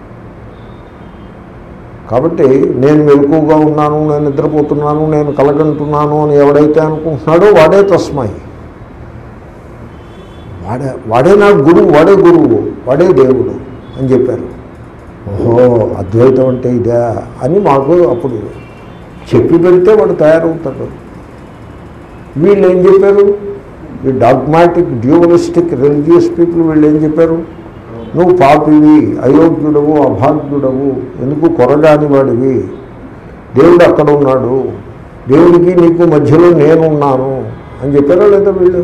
కాబట్టి నేను మెలకుగా ఉన్నాను నేను నిద్రపోతున్నాను నేను కలగంటున్నాను అని ఎవడైతే అనుకుంటున్నాడో వాడే తస్మై వాడే వాడే నా గురువు వాడే గురువు వాడే దేవుడు అని చెప్పారు ఓహో అద్వైతం అంటే ఇదా అని మాకు అప్పుడు చెప్పి పెడితే వాడు తయారవుతాడు వీళ్ళు ఏం చెప్పారు ఈ డాగ్మాటిక్ డ్యూవలిస్టిక్ రిలీజియస్ పీపుల్ వీళ్ళు ఏం చెప్పారు నువ్వు పాపివి అయోగ్యుడవు అభాగ్యుడవు ఎందుకు కొరగాని వాడివి దేవుడు అక్కడ ఉన్నాడు దేవుడికి నీకు మధ్యలో నేనున్నాను అని చెప్పారా లేదా వీళ్ళు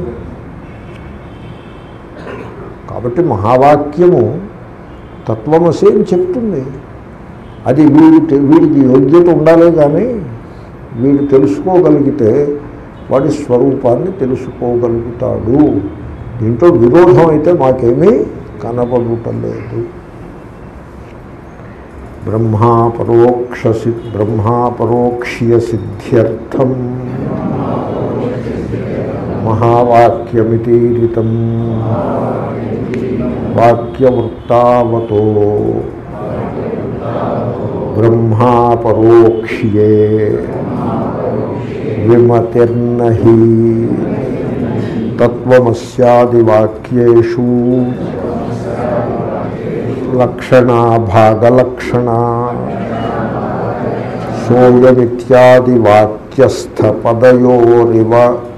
కాబట్టి మహావాక్యము తత్వమసి అని చెప్తుంది అది వీడి వీడికి యోగ్యత ఉండాలి కానీ వీడు తెలుసుకోగలిగితే వాడి స్వరూపాన్ని తెలుసుకోగలుగుతాడు దీంట్లో విరోధం అయితే మాకేమీ కనబడటం లేదు బ్రహ్మా పరోక్ష సి బ్రహ్మా పరోక్ష్య సిద్ధ్యర్థం మహావాక్యమితీరితం వాక్యవృత్తావతో బ్రహ్మా పరోక్ష్యే విమతిర్నహి తత్వమస్యాదివాక్యేషు లక్షణా భాగలక్షణా సోయమిత్యాది వాక్యస్థ పదయోరివ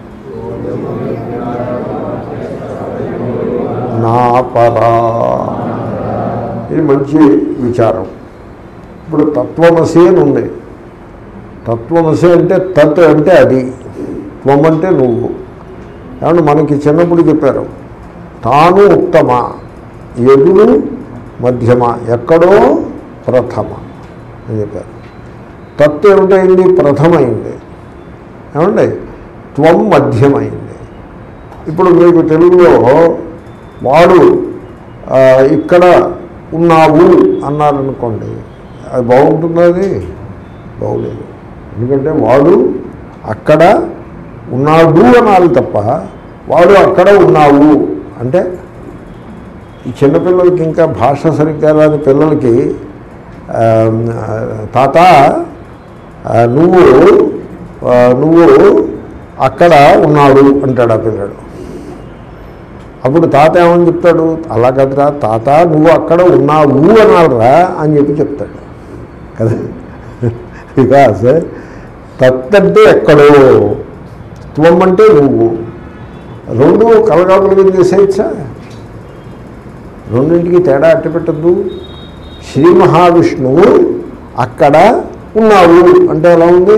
నాపరా ఇది మంచి విచారం ఇప్పుడు తత్వమసి అని ఉంది తత్వమసి అంటే తత్ అంటే అది త్వం అంటే నువ్వు ఏమంటే మనకి చిన్నప్పుడు చెప్పారు తాను ఉత్తమ ఎదురు మధ్యమ ఎక్కడో ప్రథమ అని చెప్పారు తత్ ఏమిటైంది ప్రథమైంది ఏమండి త్వం మధ్యమైంది ఇప్పుడు మీకు తెలుగులో వాడు ఆ, ఇక్కడ ఉన్నావు అన్నారనుకోండి అది బాగుంటుందా అది బాగులేదు ఎందుకంటే వాడు అక్కడ ఉన్నాడు అనాలి తప్ప వాడు అక్కడ ఉన్నావు అంటే ఈ చిన్నపిల్లలకి ఇంకా భాష సరిగ్గా రాని పిల్లలకి ఆ, తాత ఆ, నువ్వు ఆ, నువ్వు అక్కడ ఉన్నాడు అంటాడు ఆ పిల్లడు అప్పుడు తాత ఏమని చెప్తాడు అలా కదరా తాత నువ్వు అక్కడ ఉన్నావు అన్నాడురా అని చెప్పి చెప్తాడు కదా బికాస్ తత్ అంటే ఎక్కడో త్వం అంటే నువ్వు రెండు కలగాపులగం చేసేయచ్చా రెండింటికి తేడా అట్టు పెట్టద్దు శ్రీ మహావిష్ణువు అక్కడ ఉన్నావు అంటే ఎలా ఉంది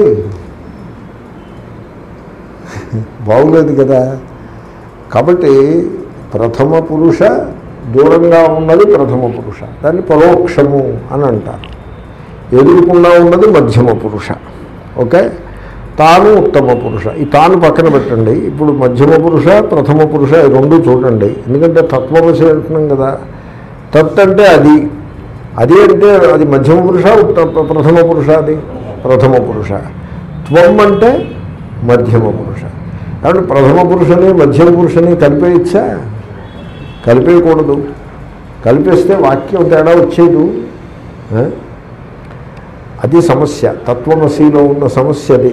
బాగులేదు కదా కాబట్టి ప్రథమ పురుష దూరంగా ఉన్నది ప్రథమ పురుష దాన్ని పరోక్షము అని అంటారు ఎదురుకుండా ఉన్నది మధ్యమ పురుష ఓకే తాను ఉత్తమ పురుష ఈ తాను పక్కన పెట్టండి ఇప్పుడు మధ్యమ పురుష ప్రథమ పురుష ఈ రెండు చూడండి ఎందుకంటే తత్వమసి అంటున్నాం కదా తత్ అంటే అది అది అంటే అది మధ్యమ పురుష ఉత్త- ప్రథమ పురుష అది ప్రథమ పురుష త్వం అంటే మధ్యమ పురుష కాబట్టి ప్రథమ పురుషని మధ్యమ పురుషని కలిపేయచ్చా కలిపేయకూడదు కలిపేస్తే వాక్యం తేడా వచ్చేదు ఆ? అది సమస్య తత్వమసిలో ఉన్న సమస్య అది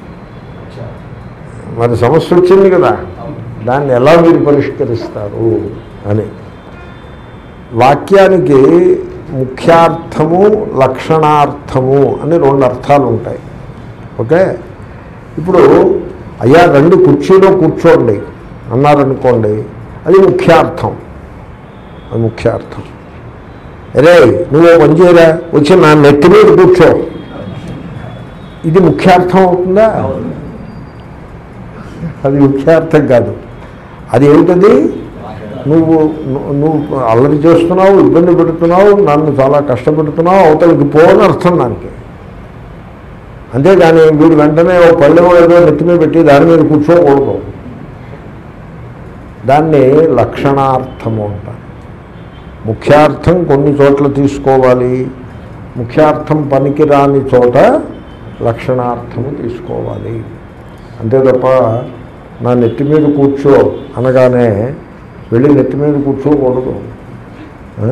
మరి సమస్య వచ్చింది కదా దాన్ని ఎలా మీరు పరిష్కరిస్తారు అని వాక్యానికి ముఖ్యార్థము లక్షణార్థము అని రెండు అర్థాలు ఉంటాయి ఓకే ఇప్పుడు అయ్యా రెండు కుర్చీలో కూర్చోండి అన్నారనుకోండి అది ముఖ్యార్థం అది ముఖ్యార్థం రే నువ్వు ఓ పని చేయరా వచ్చి నా నెత్తి మీద కూర్చో ఇది ముఖ్యార్థం అవుతుందా అది ముఖ్యార్థం కాదు అది ఏమిటది నువ్వు ను- నువ్వు అల్లరి చేస్తున్నావు ఇబ్బంది పెడుతున్నావు నన్ను చాలా కష్టపెడుతున్నావు అవతలకి పోని అర్థం దానికి అంతేగాని వీడు వెంటనే ఓ పళ్ళెం ఏదో నెత్తి మీద పెట్టి దాని మీద కూర్చోకూడదు దాన్ని లక్షణార్థము అంటారు ముఖ్యార్థం కొన్ని చోట్ల తీసుకోవాలి ముఖ్యార్థం పనికిరాని చోట లక్షణార్థము తీసుకోవాలి అంతే తప్ప నా నెత్తి మీద కూర్చో అనగానే వెళ్ళి నెత్తి మీద కూర్చోకూడదు ఆ?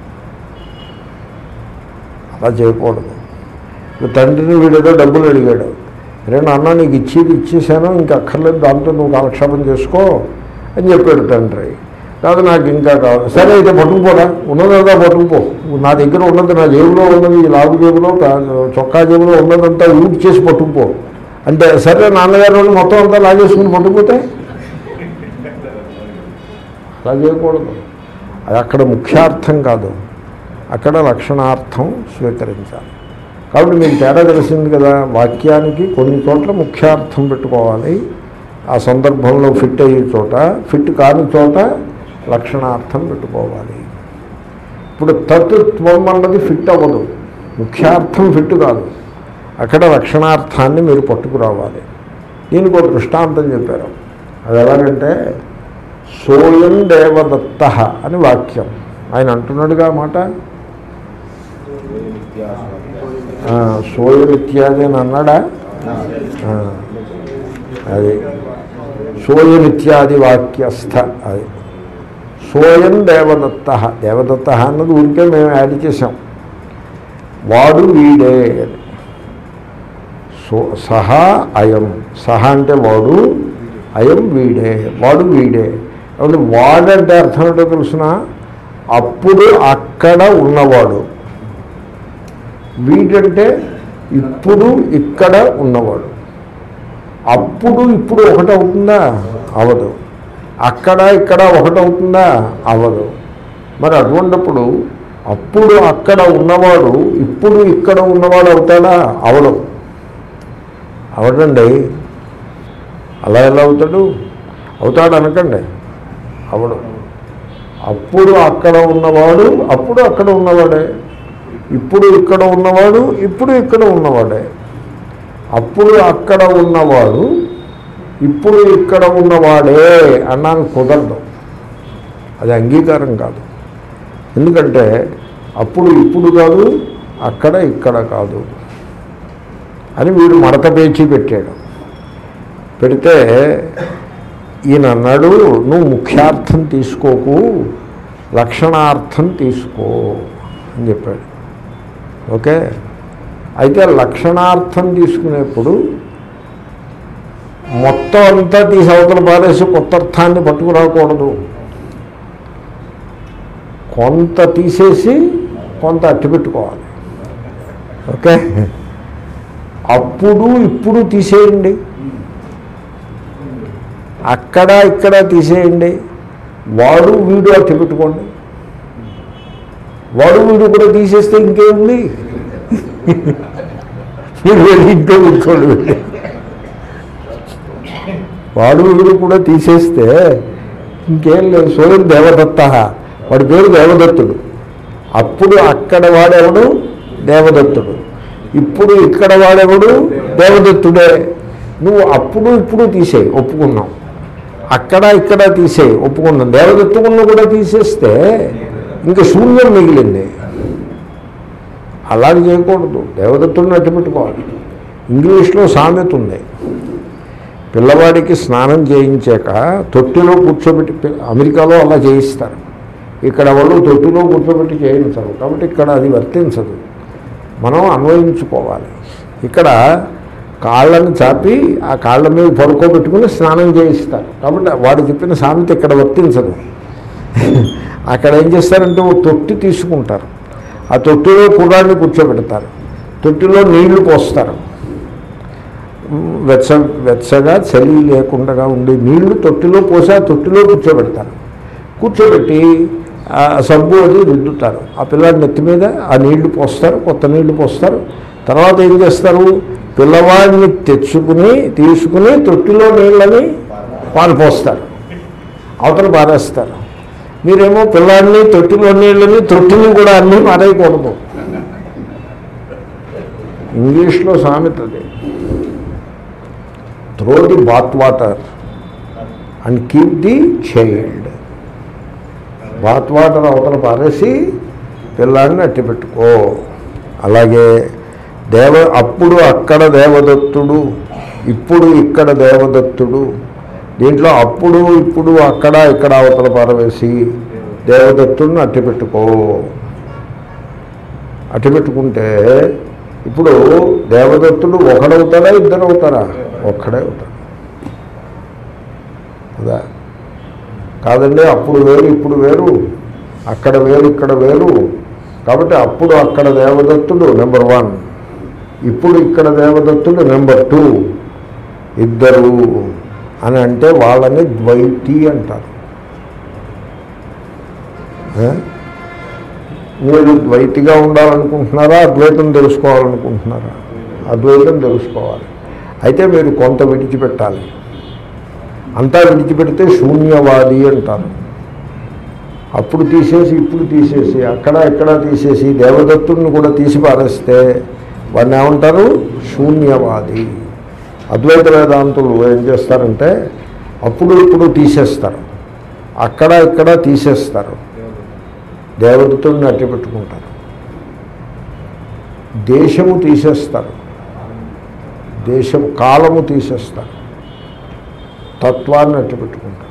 అలా చేయకూడదు ఇప్పుడు తండ్రిని వీడేదో డబ్బులు అడిగాడు అరే నాన్న నీకు ఇచ్చేది ఇచ్చేసాను ఇంకా అక్కర్లేదు దాంతో నువ్వు కాలక్షేపం చేసుకో అని చెప్పాడు తండ్రి కాదు నాకు ఇంకా కావాలి సరే అయితే పట్టుకుపోరా ఉన్నదంతా పట్టుకుపో నా దగ్గర ఉన్నది నా జేబులో ఉన్నది ఈ లాగు జేబులో కా- చొక్కా జేబులో ఉన్నదంతా ఊటి చేసి పట్టుకుపో అంటే సరే నాన్నగారు వాళ్ళు మొత్తం అంతా లాగేసుకుని పట్టుకుపోతే అలా చేయకూడదు అది అక్కడ ముఖ్యార్థం కాదు అక్కడ లక్షణార్థం స్వీకరించాలి కాబట్టి మీకు తేడా తెలిసింది కదా వాక్యానికి కొన్ని చోట్ల ముఖ్యార్థం పెట్టుకోవాలి ఆ సందర్భంలో ఫిట్ అయ్యే చోట ఫిట్ కాని చోట లక్షణార్థం పెట్టుకోవాలి ఇప్పుడు తత్వం అన్నది ఫిట్ అవ్వదు ముఖ్యార్థం ఫిట్ కాదు అక్కడ రక్షణార్థాన్ని మీరు పట్టుకురావాలి దీనికి ఒక దృష్టాంతం చెప్పారు అది ఎలాగంటే సోయం దేవదత్త అని వాక్యం ఆయన అంటున్నాడుగా ఆ మాట ఆ, సోయం ఇత్యాది అని అన్నాడా ఆ, అది సోయం ఇత్యాది వాక్యస్థ అది సోయం దేవదత్త దేవదత్త అన్నది ఊరికే మేము యాడ్ చేసాం వాడు వీడే అని సో సహా అయం సహా అంటే వాడు అయం వీడే వాడు వీడే కాబట్టి వాడంటే అర్థం ఏంటో తెలుసిన అప్పుడు అక్కడ ఉన్నవాడు వీడంటే ఇప్పుడు ఇక్కడ ఉన్నవాడు అప్పుడు ఇప్పుడు ఒకటవుతుందా అవదు అక్కడ ఇక్కడ ఒకటవుతుందా అవదు మరి అటువంటిప్పుడు అప్పుడు అక్కడ ఉన్నవాడు ఇప్పుడు ఇక్కడ ఉన్నవాడు అవుతాడా అవడం అవడండి అలా ఎలా అవుతాడు అవుతాడు అనకండి అవడు అప్పుడు అక్కడ ఉన్నవాడు అప్పుడు అక్కడ ఉన్నవాడే ఇప్పుడు ఇక్కడ ఉన్నవాడు ఇప్పుడు ఇక్కడ ఉన్నవాడే అప్పుడు అక్కడ ఉన్నవాడు ఇప్పుడు ఇక్కడ ఉన్నవాడే అన్నాను కుదరదు అది అంగీకారం కాదు ఎందుకంటే అప్పుడు ఇప్పుడు కాదు అక్కడ ఇక్కడ కాదు అని వీడు మడత పేచి పెట్టాడు పెడితే ఈయన అన్నాడు నువ్వు ముఖ్యార్థం తీసుకోకు లక్షణార్థం తీసుకో అని చెప్పాడు ఓకే అయితే లక్షణార్థం తీసుకునేప్పుడు మొత్తం అంతా తీసి అవతల పారేసి కొత్త అర్థాన్ని పట్టుకురాకూడదు కొంత తీసేసి కొంత అట్టి పెట్టుకోవాలి ఓకే అప్పుడు ఇప్పుడు తీసేయండి అక్కడ ఇక్కడ తీసేయండి వాడు వీడు అట్టి పెట్టుకోండి వాడు వీడు కూడా తీసేస్తే ఇంకేముంది మీరు వెళ్ళి ఇంట్లో కూర్చోండి వెళ్ళి వాడు వీడు కూడా తీసేస్తే ఇంకేం లేదు సోయం దేవదత్త వాడి పేరు దేవదత్తుడు అప్పుడు అక్కడ వాడెవడు దేవదత్తుడు ఇప్పుడు ఇక్కడ వాడెవడు దేవదత్తుడే నువ్వు అప్పుడు ఇప్పుడు తీసేయి ఒప్పుకున్నావు అక్కడ ఇక్కడ తీసేయి ఒప్పుకున్నాం దేవదత్తుకున్న కూడా తీసేస్తే ఇంకా శూన్యం మిగిలింది అలాగే చేయకూడదు దేవదత్తుడిని అట్టు పెట్టుకోవాలి ఇంగ్లీష్లో సామెత ఉంది పిల్లవాడికి స్నానం చేయించాక తొట్టిలో కూర్చోబెట్టి పి- అమెరికాలో అలా చేయిస్తారు ఇక్కడ వాళ్ళు తొట్టిలో కూర్చోబెట్టి చేయించరు కాబట్టి ఇక్కడ అది వర్తించదు మనం అన్వయించుకోవాలి ఇక్కడ కాళ్ళని చాపి ఆ కాళ్ళ మీద పడుకోబెట్టుకుని స్నానం చేయిస్తారు కాబట్టి వాడు చెప్పిన సామెత ఇక్కడ వర్తించదు అక్కడ ఏం చేస్తారంటే ఓ తొట్టి తీసుకుంటారు ఆ తొట్టిలో కుర్రాన్ని కూర్చోబెడతారు తొట్టిలో నీళ్లు పోస్తారు ఉమ్, వెచ్చ వెచ్చగా చలి లేకుండా ఉండే నీళ్లు తొట్టిలో పోసి ఆ తొట్టిలో కూర్చోబెడతారు కూర్చోబెట్టి ఆ సబ్బు అది రుద్దుతారు ఆ పిల్లాడి నెత్తి మీద ఆ నీళ్లు పోస్తారు కొత్త నీళ్లు పోస్తారు తర్వాత ఏం చేస్తారు పిల్లవాడిని తెచ్చుకుని తీసుకుని తొట్టిలో నీళ్ళని పాలు పోస్తారు అవతల పారేస్తారు మీరేమో పిల్లాడిని తొట్టిలో నీళ్ళని తొట్టిని కూడా అన్నీ పారేయకూడదు ఇంగ్లీష్లో సామెత అది throw the bath water and keep the child bath water అవతల పారేసి పిల్లాడిని అట్టి పెట్టుకో అలాగే దేవ అప్పుడు అక్కడ దేవదత్తుడు ఇప్పుడు ఇక్కడ దేవదత్తుడు దీంట్లో అప్పుడు ఇప్పుడు అక్కడ ఇక్కడ అవతల పారవేసి దేవదత్తుడిని అట్టి పెట్టుకో అట్టి పెట్టుకుంటే ఇప్పుడు దేవదత్తుడు ఒకడవుతాడా ఇద్దరు అవుతారా ఒక్కడే అవుతాడు కదా కాదండి అప్పుడు వేరు ఇప్పుడు వేరు అక్కడ వేరు ఇక్కడ వేరు కాబట్టి అప్పుడు అక్కడ దేవదత్తుడు నెంబర్ వన్ ఇప్పుడు ఇక్కడ దేవదత్తుడు నెంబర్ టూ ఇద్దరు అని అంటే వాళ్ళని ద్వైతి అంటారు ఏ? మీరు ద్వైతిగా ఉండాలనుకుంటున్నారా అద్వైతం తెలుసుకోవాలనుకుంటున్నారా అద్వైతం తెలుసుకోవాలి అయితే మీరు కొంత విడిచిపెట్టాలి అంతా విడిచిపెడితే శూన్యవాది అంటారు అప్పుడు తీసేసి ఇప్పుడు తీసేసి అక్కడ ఇక్కడ తీసేసి దేవదత్తుడిని కూడా తీసి పారేస్తే వాడిని ఏమంటారు శూన్యవాది అద్వైత వేదాంతులు ఏం చేస్తారంటే అప్పుడు ఇప్పుడు తీసేస్తారు అక్కడ ఇక్కడ తీసేస్తారు దేవదత్తుడిని అట్టి పెట్టుకుంటారు దేశము తీసేస్తారు దేశం కాలము తీసేస్తారు తత్వాన్ని అట్టి పెట్టుకుంటారు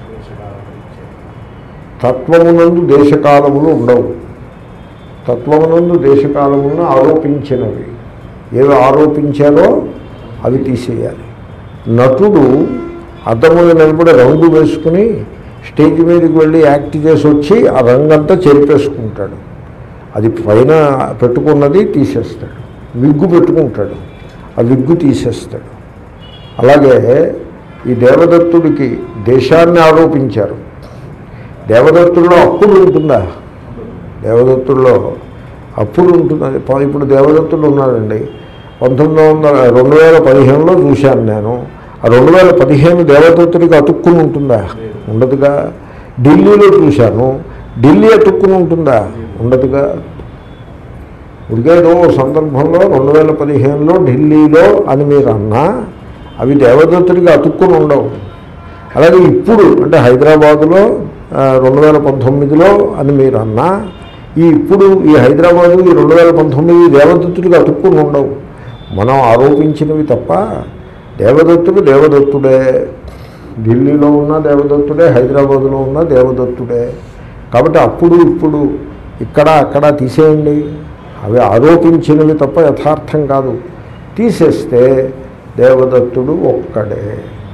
తత్వమునందు దేశకాలములు ఉండవు తత్వమునందు దేశకాలములను ఆరోపించినవి ఏవి ఆరోపించారో అవి తీసేయాలి నటుడు అద్దములు నిలబడి రంగు వేసుకుని స్టేజ్ మీదకి వెళ్ళి యాక్ట్ చేసి వచ్చి ఆ రంగంతా చెరిపేసుకుంటాడు అది పైన పెట్టుకున్నది తీసేస్తాడు విగ్గు పెట్టుకుంటాడు ఆ విగ్గు తీసేస్తాడు అలాగే ఈ దేవదత్తుడికి దేశాన్ని ఆరోపించారు దేవదత్తుల్లో అప్పుడు ఉంటుందా దేవదత్తుల్లో అప్పుడు ఉంటుంది ప- ఇప్పుడు దేవదత్తుడు ఉన్నాడండి పంతొమ్మిది వందల రెండు వేల పదిహేనులో చూశాను నేను ఆ రెండు వేల పదిహేను దేవదత్తుడికి అతుక్కుని ఉంటుందా ఉండదుగా ఢిల్లీలో చూశాను ఢిల్లీ అతుక్కుని ఉంటుందా ఉండదుగా ఉడికేదో సందర్భంలో రెండు వేల పదిహేనులో ఢిల్లీలో అని మీరు అన్నా అవి దేవదత్తుడికి అతుక్కుని ఉండవు అలాగే ఇప్పుడు అంటే హైదరాబాదులో ఆ, రెండు వేల పంతొమ్మిదిలో అని మీరు అన్నా ఈ ఇప్పుడు ఈ హైదరాబాదు ఈ రెండు వేల పంతొమ్మిది దేవదత్తుడికి అతుక్కుని ఉండవు మనం ఆరోపించినవి తప్ప దేవదత్తుడు దేవదత్తుడే ఢిల్లీలో ఉన్న దేవదత్తుడే హైదరాబాదులో ఉన్న దేవదత్తుడే కాబట్టి అప్పుడు ఇప్పుడు ఇక్కడ అక్కడ తీసేయండి అవి ఆరోపించినవి తప్ప యథార్థం కాదు తీసేస్తే దేవదత్తుడు ఒక్కడే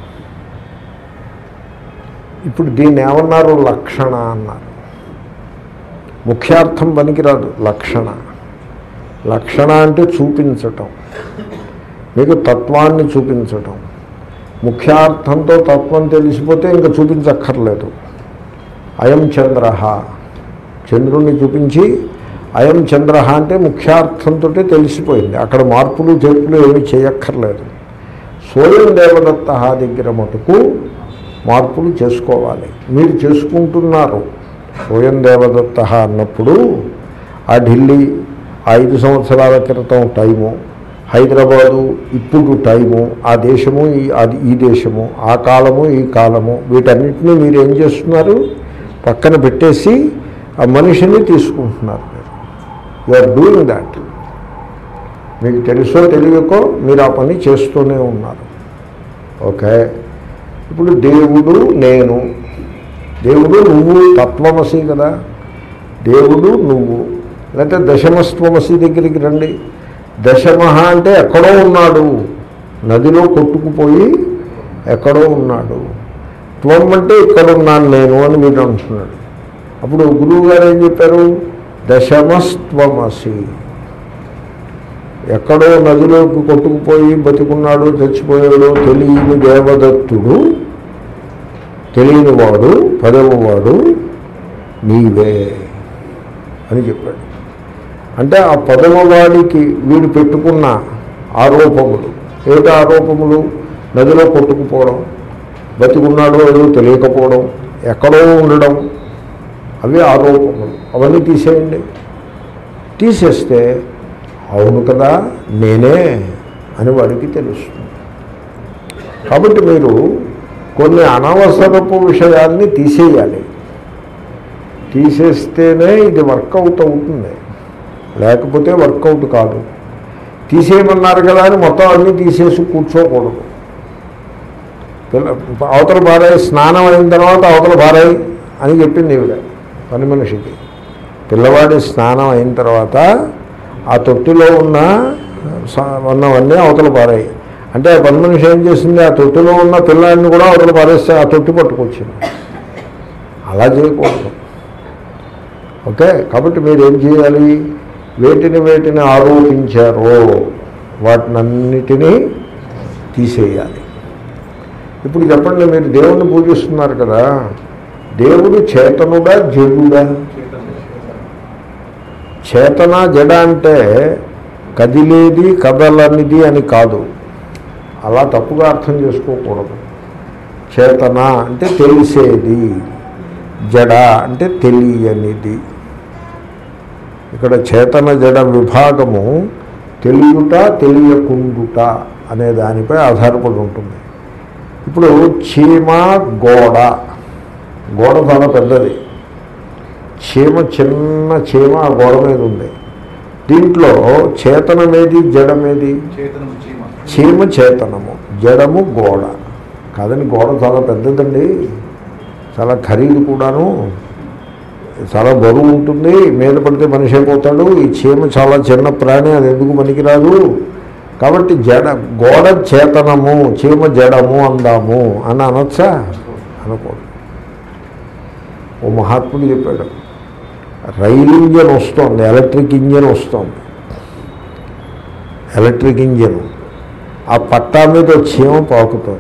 ఇప్పుడు దీన్ని ఏమన్నారు లక్షణ అన్నారు ముఖ్యార్థం పనికిరాదు లక్షణ లక్షణ అంటే చూపించటం మీకు తత్వాన్ని చూపించటం ముఖ్యార్థంతో తత్వం తెలిసిపోతే ఇంకా చూపించక్కర్లేదు అయం చంద్ర చంద్రుణ్ణి చూపించి అయం చంద్ర అంటే ముఖ్యార్థంతో తెలిసిపోయింది అక్కడ మార్పులు చేర్పులు ఏమీ చేయక్కర్లేదు సోయం దేవదత్త దగ్గర మటుకు మార్పులు చేసుకోవాలి మీరు చేసుకుంటున్నారు సోయం దేవదత్త అన్నప్పుడు ఆ ఢిల్లీ ఐదు సంవత్సరాల క్రితం టైము హైదరాబాదు ఇప్పుడు టైము ఆ దేశము ఈ అది ఈ దేశము ఆ కాలము ఈ కాలము వీటన్నిటినీ మీరు ఏం చేస్తున్నారు పక్కన పెట్టేసి ఆ మనిషిని తీసుకుంటున్నారు మీరు యు ఆర్ డూయింగ్ దాట్ మీకు తెలుసో తెలియకో మీరు ఆ పని చేస్తూనే ఉన్నారు ఓకే ఇప్పుడు దేవుడు నేను దేవుడు నువ్వు తత్వమసి కదా దేవుడు నువ్వు లేకపోతే దశమస్త్వమసి దగ్గరికి రండి దశమహ అంటే ఎక్కడో ఉన్నాడు నదిలో కొట్టుకుపోయి ఎక్కడో ఉన్నాడు త్వం అంటే ఇక్కడ ఉన్నాను నేను అని మీరు అంటున్నాడు అప్పుడు గురువు గారు ఏం చెప్పారు దశమస్త్వమసి ఎక్కడో నదిలోకి కొట్టుకుపోయి బతికున్నాడు చచ్చిపోయాడో తెలియని దేవదత్తుడు తెలియనివాడు పదవవాడు నీవే అని చెప్పాడు అంటే ఆ పదవవాడికి వీడు పెట్టుకున్న ఆరోపములు ఏమిటి ఆరోపములు నదిలో కొట్టుకుపోవడం బతికున్నాడో ఏదో తెలియకపోవడం ఎక్కడో ఉండడం అవి ఆరోపములు అవన్నీ తీసేయండి తీసేస్తే అవును కదా నేనే అని వాడికి తెలుస్తుంది కాబట్టి మీరు కొన్ని అనవసరపు విషయాల్ని తీసేయాలి తీసేస్తేనే ఇది వర్కౌట్ అవుతుంది లేకపోతే వర్కౌట్ కాదు తీసేయమన్నారు కదా అని మొత్తం అన్నీ తీసేసి కూర్చోకూడదు పిల్ల అవతల భారాయి స్నానం అయిన తర్వాత అవతల భారాయి అని చెప్పింది ఈవిడ పని మనిషికి పిల్లవాడి స్నానం అయిన తర్వాత ఆ తొట్టిలో ఉన్న స- ఉన్నవన్నీ అవతల పారాయి అంటే ఆ పని మనిషి ఏం చేసింది ఆ తొట్టిలో ఉన్న పిల్లాడిని కూడా అవతల పారేస్తే ఆ తొట్టి పట్టుకొచ్చింది అలా చేయకూడదు ఓకే కాబట్టి మీరు ఏం చేయాలి వేటిని వేటిని ఆరోపించారో వాటినన్నిటినీ తీసేయాలి ఇప్పుడు చెప్పండి మీరు దేవుణ్ణి పూజిస్తున్నారు కదా దేవుడు చేతనుడా జడుడా చేతన జడ అంటే కదిలేది కదలనిది అని కాదు అలా తప్పుగా అర్థం చేసుకోకూడదు చేతన అంటే తెలిసేది జడ అంటే తెలియనిది ఇక్కడ చేతన జడ విభాగము తెలియుట తెలియకుండుట అనే దానిపై ఆధారపడి ఉంటుంది ఇప్పుడు చీమ గోడ గోడ చాలా పెద్దది చీమ చిన్న చీమ ఆ గోడ మీద ఉంది దీంట్లో చేతనమేది జడమేది చేతనము చీమ చీమ చేతనము జడము గోడ కాదని గోడ చాలా పెద్దదండి చాలా ఖరీదు కూడాను చాలా బరువు ఉంటుంది మీద పడితే మనిషి అయిపోతాడు ఈ చీమ చాలా చిన్న ప్రాణి అది ఎందుకు పనికిరాదు కాబట్టి జడ గోడ చేతనము చీమ జడము అందాము అని అనొచ్చా అనకూడదు ఓ మహాత్ముడు చెప్పాడు రైలు ఇంజన్ వస్తోంది ఎలక్ట్రిక్ ఇంజన్ వస్తోంది ఎలక్ట్రిక్ ఇంజన్ ఆ పట్టా మీద ఓ చీమ పాకుతోంది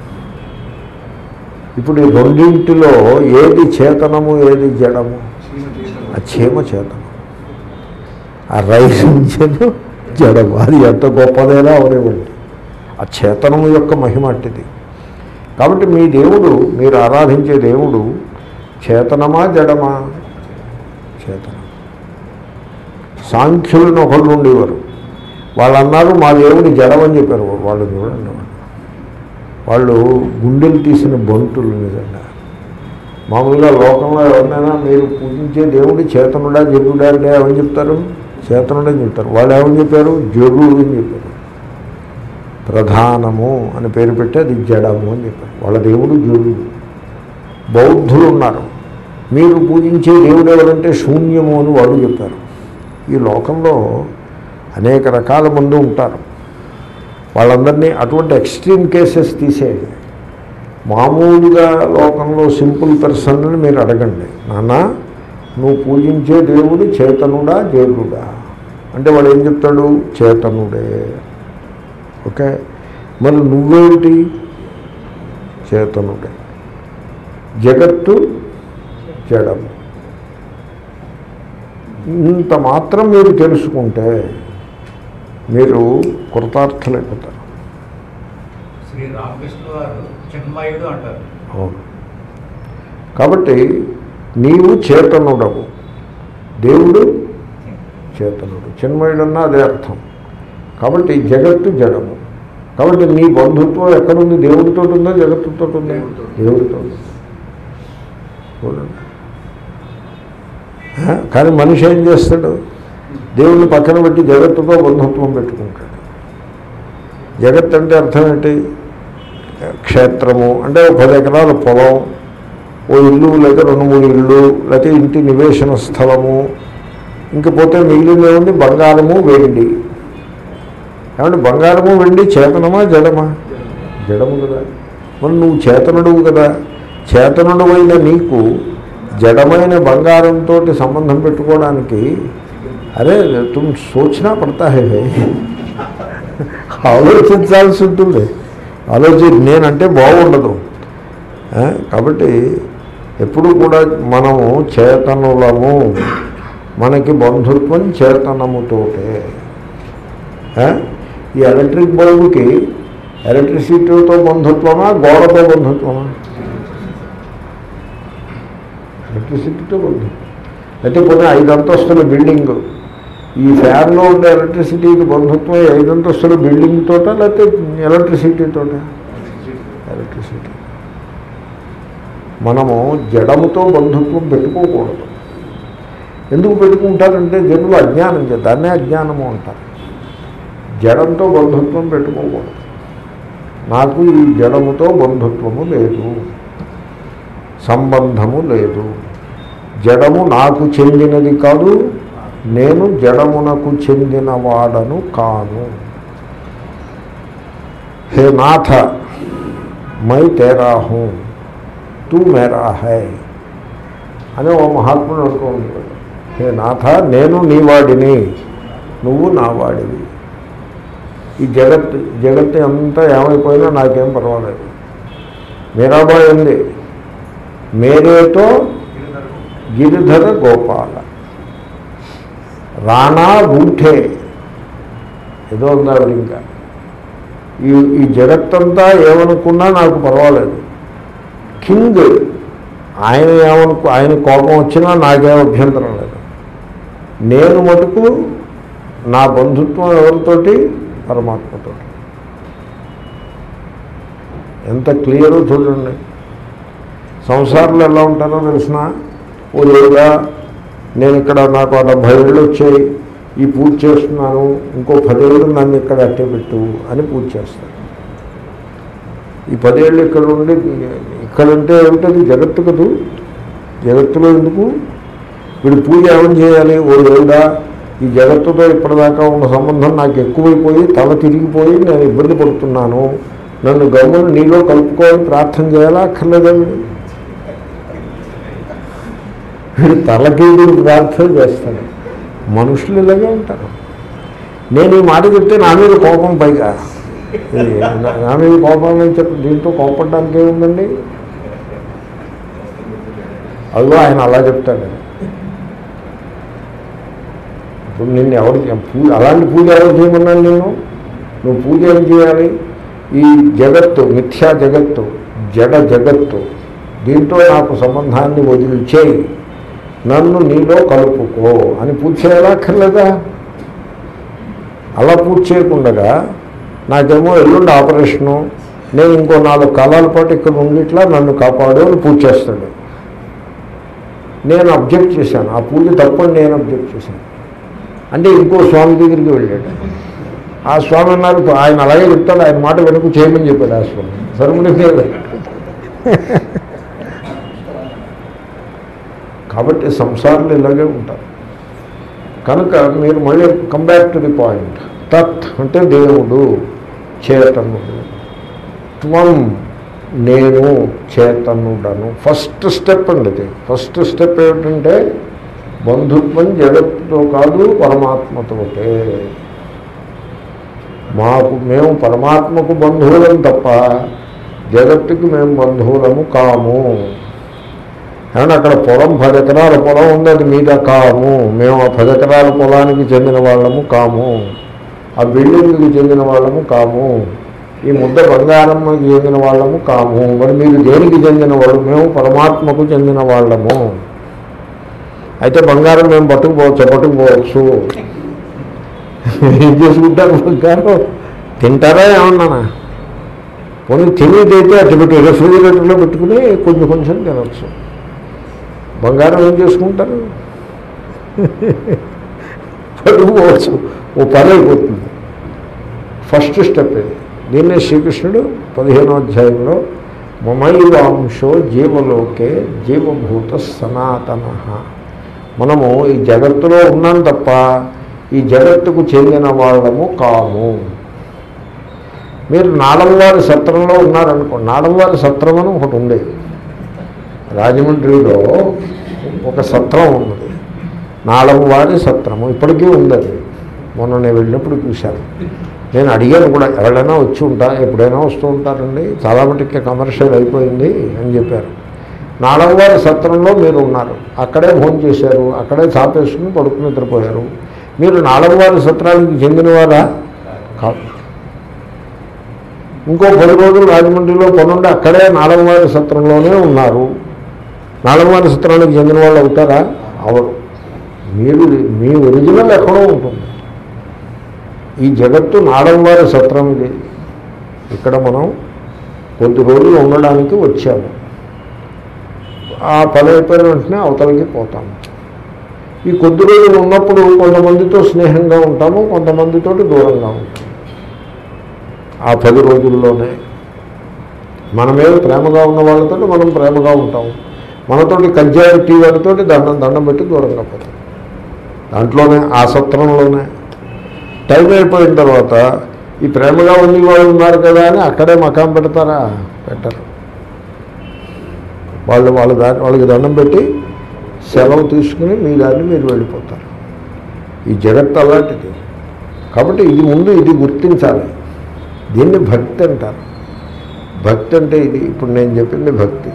ఇప్పుడు ఈ రెండింటిలో ఏది చేతనము ఏది జడము చీమ చేతనము ఆ చీమ చేతనం ఆ రైలు ఇంజన్ జడము అది ఎంత గొప్పదైనా అవనివ్వండి ఆ చేతనము యొక్క మహిమ అట్టిది కాబట్టి మీ దేవుడు మీరు ఆరాధించే దేవుడు చేతనమా జడమా చేతనం సాంఖ్యులను ఒకళ్ళు ఉండేవారు వాళ్ళు అన్నారు మా దేవుడు జడమని చెప్పారు వాళ్ళు చూడండి వాళ్ళు. వాళ్ళు గుండెలు తీసిన బంటులు నిజంగా మామూలుగా లోకంలో ఎవరినైనా మీరు పూజించే దేవుడు చేతనుడా జడుడా అంటే ఏమని చెప్తారు చేతనుడని చెప్తారు వాళ్ళు ఏమని చెప్పారు జడుడు అని చెప్పారు ప్రధానము అని పేరు పెట్టి అది జడము అని చెప్పారు వాళ్ళ దేవుడు జడుడు బౌద్ధులు ఉన్నారు మీరు పూజించే దేవుడు ఎవరంటే శూన్యము అని వాళ్ళు చెప్పారు ఈ లోకంలో అనేక రకాల మంది ఉంటారు వాళ్ళందరినీ అటువంటి ఎక్స్ట్రీమ్ కేసెస్ తీసేయండి మామూలుగా లోకంలో సింపుల్ పర్సన్ని మీరు అడగండి నాన్న నువ్వు పూజించే దేవుడు చేతనుడా దేవుడా అంటే వాడు ఏం చెప్తాడు చేతనుడే ఓకే మరి నువ్వేమిటి చేతనుడే జగత్తు జడము ఇంత మాత్రం మీరు తెలుసుకుంటే మీరు కృతార్థులైపోతారు శ్రీ రామకృష్ణ వారు చిన్మయుడు అంటారు అవును కాబట్టి నీవు చేతనుడవు దేవుడు చేతనుడు చిన్మయుడన్నా అదే అర్థం కాబట్టి జగత్తు జడము కాబట్టి నీ బంధుత్వం ఎక్కడుంది దేవుడితో ఉందా జగత్తుతో ఉందా దేవుడితో. దేవుడితో ఉంది. చూడండి ఆ, కానీ మనిషి ఏం చేస్తాడు దేవుడిని పక్కన పెట్టి జగత్తుతో బంధుత్వం పెట్టుకుంటాడు జగత్ అంటే అర్థం ఏంటి క్షేత్రము అంటే ఒక పది ఎకరాల పొలం ఓ ఇల్లు లేదా రెండు మూడు ఇళ్ళు లేకపోతే ఇంటి నివేశన స్థలము ఇంక పోతే మిగిలింది ఏముంది బంగారము వెండి ఏమంటే బంగారము వెండి చేతనమా జడమా జడము కదా మరి నువ్వు చేతనుడువు కదా చేతనుడు అయిన నీకు జడమైన బంగారంతో సంబంధం పెట్టుకోవడానికి అరే తుమ్ సోచనా పడతా హే భయ్. ఆలోచించాల్సి ఉంటుంది ఆలోచి నేనంటే బాగుండదు ఆ, కాబట్టి ఎప్పుడు కూడా మనము చేతనులము మనకి బంధుత్వం చేతనముతోటే ఆ, ఈ ఎలక్ట్రిక్ బల్బుకి ఎలక్ట్రిసిటీతో బంధుత్వమా గోడతో బంధుత్వమా ఎలక్ట్రిసిటీతో బంధుత్వం అయితే కొన్ని ఐదు అంతస్తుల బిల్డింగ్ ఈ ఫ్యాన్లో ఉండే ఎలక్ట్రిసిటీకి బంధుత్వం ఈ ఐదు అంతస్తుల బిల్డింగ్ తోట లేకపోతే ఎలక్ట్రిసిటీ తోట ఎలక్ట్రిసిటీ మనము జడముతో బంధుత్వం పెట్టుకోకూడదు ఎందుకు పెట్టుకుంటారంటే జనులు అజ్ఞానం చే- దాన్నే అజ్ఞానము అంటారు జడంతో బంధుత్వం పెట్టుకోకూడదు నాకు ఈ జడముతో బంధుత్వము లేదు సంబంధము లేదు జడము నాకు చెందినది కాదు నేను జడమునకు చెందినవాడను కాను హే నాథ మై తేరా హూ తూ మేరా హై అని ఓ మహాత్ముడు అనుకో ఉంటాడు హే నాథ నేను నీవాడిని నువ్వు నా వాడివి ఈ జగత్ జగత్ అంతా ఏమైపోయినా నాకేం పర్వాలేదు మీరాబాయి ఉంది మేరేతో గిరిధర గోపాల రాణా బూఠే ఏదో ఉంది ఆవిడ ఇంకా ఈ ఈ జగత్తంతా ఏమనుకున్నా నాకు పర్వాలేదు కింగ్ ఆయన ఏమనుకు ఆయన కోపం వచ్చినా నాకేం అభ్యంతరం లేదు నేను మటుకు నా బంధుత్వం ఎవరితోటి పరమాత్మతోటి ఎంత క్లియరో చూడండి సంసారంలో ఎలా ఉంటారో తెలిసిన ఓ లేదా నేను ఇక్కడ నాకు ఆ డెబ్భై ఏళ్ళు వచ్చాయి ఈ పూజ చేస్తున్నాను ఇంకో పదేళ్ళు నన్ను ఇక్కడ అట్టే పెట్టు అని పూజ చేస్తాను ఈ పదేళ్ళు ఇక్కడ ఉండి ఇక్కడంటే ఏమిటది జగత్తు కదూ జగత్తులో ఎందుకు వీడు పూజ ఏమని చేయాలి ఓ దేవుడా ఈ జగత్తుతో ఇప్పటిదాకా ఉన్న సంబంధం నాకు ఎక్కువైపోయి తల తిరిగిపోయి నేను ఇబ్బంది పడుతున్నాను నన్ను గమ్మును నీలో కలుపుకోవాలి ప్రార్థన చేయాలా అక్కర్లేదా వీడు వీడు తలకి వీడు ప్రార్థన చేస్తాడు మనుషులు ఇలాగే ఉంటారు నేను ఈ మాట చెప్తే నా మీద కోపం పైగా ఇది నా- నా మీద కోపం అని చెప్పి దీంతో కోపడడానికి ఏముందండి అదిగో ఆయన అలా చెప్తాడు ఇప్పుడు నిన్ను ఎవరు చే- పూజ అలాంటి పూజ ఎవరు చేయమన్నాను నేను నువ్వు పూజ ఏం చేయాలి ఈ జగత్తు మిథ్యా జగత్తు జడ జగత్తు దీంతో నాకు సంబంధాన్ని వదిలిచేయి నన్ను నీలో కలుపుకో అని పూజ చేయాలక్కర్లేదా అలా పూజ చేయకుండా నాకేమో ఎల్లుండి ఆపరేషను నేను ఇంకో నాలుగు కాలాల పాటు ఇక్కడ ఉండిట్లా నన్ను కాపాడు అని పూజ చేస్తాడు నేను అబ్జెక్ట్ చేశాను ఆ పూజ తప్పని నేను అబ్జెక్ట్ చేశాను అంటే ఇంకో స్వామి దగ్గరికి వెళ్ళాడు ఆ స్వామి అన్నారు ఆయన అలాగే చెప్తాడు ఆయన మాట వెనుక చేయమని చెప్పాడు ఆ స్వామి సరుముడి కాబట్టి సంసారాలు ఇలాగే ఉంటారు కనుక మీరు మళ్ళీ కంబ్యాక్ టు ది పాయింట్ తత్ అంటే దేవుడు చేతనుడు త్వం నేను చేతనుడను ఫస్ట్ స్టెప్ అండి ఇది ఫస్ట్ స్టెప్ ఏమిటంటే బంధుత్వం జగత్తుతో కాదు పరమాత్మతోటే మాకు మేము పరమాత్మకు బంధువులం తప్ప జగత్తుకి మేము బంధువులము కాము ఏమన్నా అక్కడ పొలం పది ఎకరాల పొలం ఉంది అది మీద కాము మేము ఆ పది ఎకరాల పొలానికి చెందిన వాళ్ళము కాము ఆ బిల్డింగ్కి చెందిన వాళ్ళము కాము ఈ ముద్ద బంగారమ్మకి చెందిన వాళ్ళము కాము మరి మీరు దేనికి చెందిన వాళ్ళు మేము పరమాత్మకు చెందిన వాళ్ళము అయితే బంగారం మేము పట్టుకుపోవచ్చు పట్టుకుపోవచ్చు ఏం చేసుకుంటారు బంగారం తింటారా ఏమన్నానా పోనీ తినేదైతే అటు పెట్టి రెఫ్రిజిరేటర్లో పెట్టుకుని కొంచెం కొంచెం తినచ్చు బంగారం ఏం చేసుకుంటారు పట్టుకుపోవచ్చు ఓ పని అయిపోతుంది ఫస్ట్ స్టెప్ ఇది దీన్నే శ్రీకృష్ణుడు పదిహేనో అధ్యాయంలో మమైవాంశో జీవలోకే జీవభూత సనాతన మనము ఈ జగత్తులో ఉన్నాం తప్ప ఈ జగత్తుకు చెందిన వాళ్ళము కాము మీరు నాడంవారి సత్రంలో ఉన్నారనుకోండి నాడంవారి సత్రం అని ఒకటి ఉంది రాజమండ్రిలో ఒక సత్రం ఉన్నది నాడంవారి సత్రము ఇప్పటికీ ఉంది అది మొన్న నేను వెళ్ళినప్పుడు చూశాను నేను అడిగాను కూడా ఎవరైనా వచ్చి ఉంటా ఎప్పుడైనా వస్తూ ఉంటారండి చాలా మటుకే కమర్షియల్ అయిపోయింది అని చెప్పారు నాడంవారి సత్రంలో మీరు ఉన్నారు అక్కడే భోజనం చేశారు అక్కడే చాపేసుకుని పడుకుని నిద్రపోయారు మీరు నాడంవారి సత్రానికి చెందినవారా కాదు ఇంకో పది రోజులు రాజమండ్రిలో పనుండి అక్కడే నాడంవారి సత్రంలోనే ఉన్నారు నాడంవారి సత్రానికి చెందిన వాళ్ళు అవుతారా అవరు మీరు మీ ఒరిజినల్ ఎక్కడో ఉంటుంది ఈ జగత్తు నాడంవారి సత్రం ఇది ఇక్కడ మనం కొద్ది రోజులు ఉండడానికి వచ్చాము ఆ పని అయిపోయిన వెంటనే అవతలకి పోతాము ఈ కొద్ది రోజులు ఉన్నప్పుడు కొంతమందితో స్నేహంగా ఉంటాము కొంతమందితో దూరంగా ఉంటాము ఆ పది రోజుల్లోనే మన మీద ప్రేమగా ఉన్న వాళ్ళతో మనం ప్రేమగా ఉంటాము మనతోటి కజ్జాయిటీ వాళ్ళతోటి దండం దండం పెట్టి దూరంగా పోతాం దాంట్లోనే ఆ సత్రంలోనే టైం అయిపోయిన తర్వాత ఈ ప్రేమగా ఉండి వాళ్ళు ఉన్నారు కదా అని అక్కడే మకాం పెడతారా పెట్టరు వాళ్ళు వాళ్ళ దాన్ని వాళ్ళకి దండం పెట్టి సెలవు తీసుకుని మీ దాన్ని మీరు వెళ్ళిపోతారు ఈ జగత్ అలాంటిది కాబట్టి ఇది ముందు ఇది గుర్తించాలి దీన్ని భక్తి అంటారు భక్తి అంటే ఇది ఇప్పుడు నేను చెప్పింది భక్తి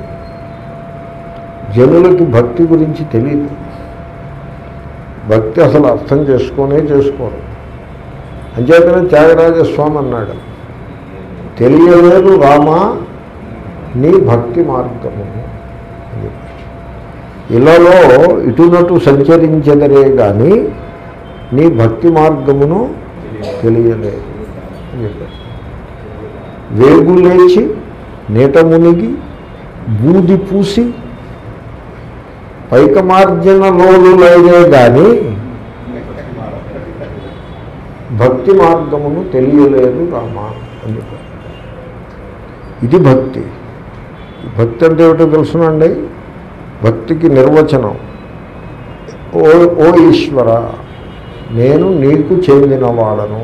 జనులకి భక్తి గురించి తెలియదు భక్తి అసలు అర్థం చేసుకొనే చేసుకోరు అంచేతనే త్యాగరాజస్వామి అన్నాడు తెలియలేదు రామా నీ భక్తి మార్గము అని చెప్పాడు. ఇలాలో ఇటునటు సంచరించదరే కానీ నీ భక్తి మార్గమును తెలియలేదు అని చెప్పారు వేగు లేచి నీట మునిగి బూది పూసి పైకమార్జన లోలులైనే కానీ భక్తి మార్గమును తెలియలేదు రామా అని చెప్పారు ఇది భక్తి భక్తి అంటే ఏమిటో తెలుసునండి భక్తికి నిర్వచనం ఓ ఓ ఈశ్వర నేను నీకు చెందినవాడను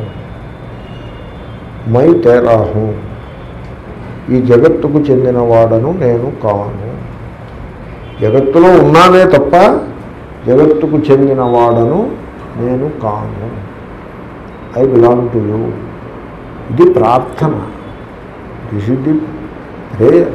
మై తేరాహు ఈ జగత్తుకు చెందినవాడను నేను కాను జగత్తులో ఉన్నానే తప్ప జగత్తుకు చెందినవాడను నేను కాను ఐ బిలాంగ్ టు యూ ఇది ప్రార్థన దిస్ ఇస్ ది ప్రేయర్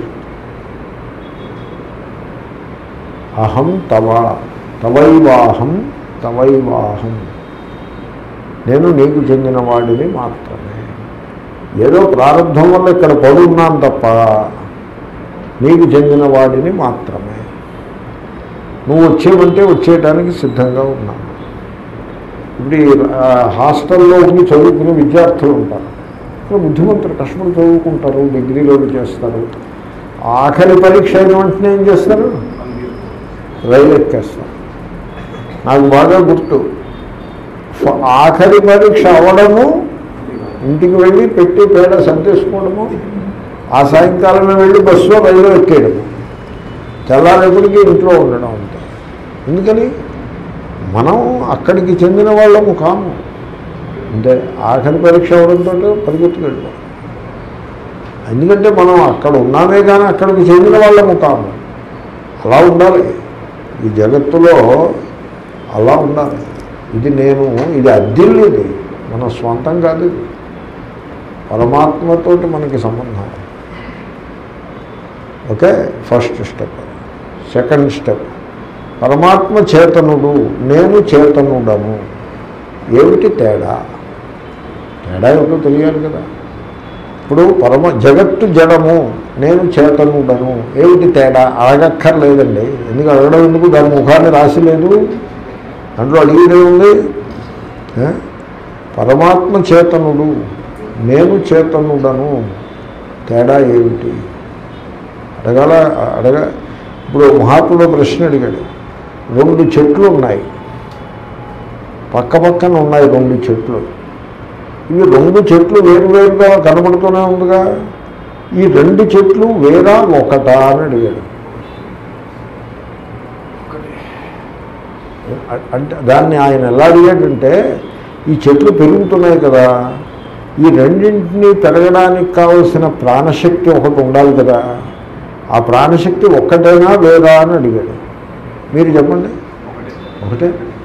అహం తవ తవైవాహం తవైవాహం నేను నీకు చెందిన వాడిని మాత్రమే ఏదో ప్రారంభం వల్ల ఇక్కడ పడున్నాను తప్ప నీకు చెందిన వాడిని మాత్రమే నువ్వు వచ్చేవంటే వచ్చేయడానికి సిద్ధంగా ఉన్నాను ఇప్పుడు ఈ ఆ, హాస్టల్లో ఉండి చదువుకునే విద్యార్థులు ఉంటారు ఇక్కడ బుద్ధిమంతులు కష్టపడి చదువుకుంటారు డిగ్రీలో చేస్తారు ఆఖరి పరీక్ష అయిన వెంటనే ఏం చేస్తారు రైలు ఎక్కేస్తారు నాకు బాగా గుర్తు ఫ- ఆఖరి పరీక్ష అవ్వడము ఇంటికి వెళ్ళి పెట్టి పేడ సంతేసుకోవడము ఆ సాయంకాలమే వెళ్ళి బస్సులో రైలు ఎక్కేయడము తెల్లారేపటికి ఇంట్లో ఉండడం అంతే ఎందుకని మనం అక్కడికి చెందిన వాళ్ళము కాము అంటే ఆఖరి పరీక్ష అవడంతో పరిగెత్తుకు వెళ్ళాం ఎందుకంటే మనం అక్కడ ఉన్నామే కానీ అక్కడికి చెందిన వాళ్ళము కాము అలా ఉండాలి ఈ జగత్తులో అలా ఉండాలి ఇది నేను ఇది అద్దిల్లు ఇది మన స్వంతం కాదు ఇది పరమాత్మతోటి మనకి సంబంధం okay first step second step పరమాత్మ చేతనుడు నేను చేతనుడము ఏమిటి తేడా తేడా ఏమిటో తెలియాలి కదా ఇప్పుడు పరమ జగత్తు జడము నేను చేతనుడను ఏమిటి తేడా అడగక్కర్లేదండి ఎందుకు అడగడం ఎందుకు దాని ముఖాన్ని రాసి లేదు దాంట్లో అడిగేదే ఉంది ఏ? పరమాత్మ చేతనుడు నేను చేతనుడను తేడా ఏమిటి అడగాల అడగ ఇప్పుడు మహాత్ముడు ప్రశ్న అడిగాడు రెండు చెట్లు ఉన్నాయి పక్క పక్కన ఉన్నాయి రెండు చెట్లు ఇవి రెండు చెట్లు వేరువేరుగా కనబడుతూనే ఉందిగా ఈ రెండు చెట్లు వేరా ఒకటా అని అడిగాడు అ- అంటే దాన్ని ఆయన ఎలా అడిగాడంటే ఈ చెట్లు పెరుగుతున్నాయి కదా ఈ రెండింటినీ పెరగడానికి కావలసిన ప్రాణశక్తి ఒకటి ఉండాలి కదా ఆ ప్రాణశక్తి ఒక్కటైనా వేరా అని అడిగాడు మీరు చెప్పండి ఒకటే ఒకటే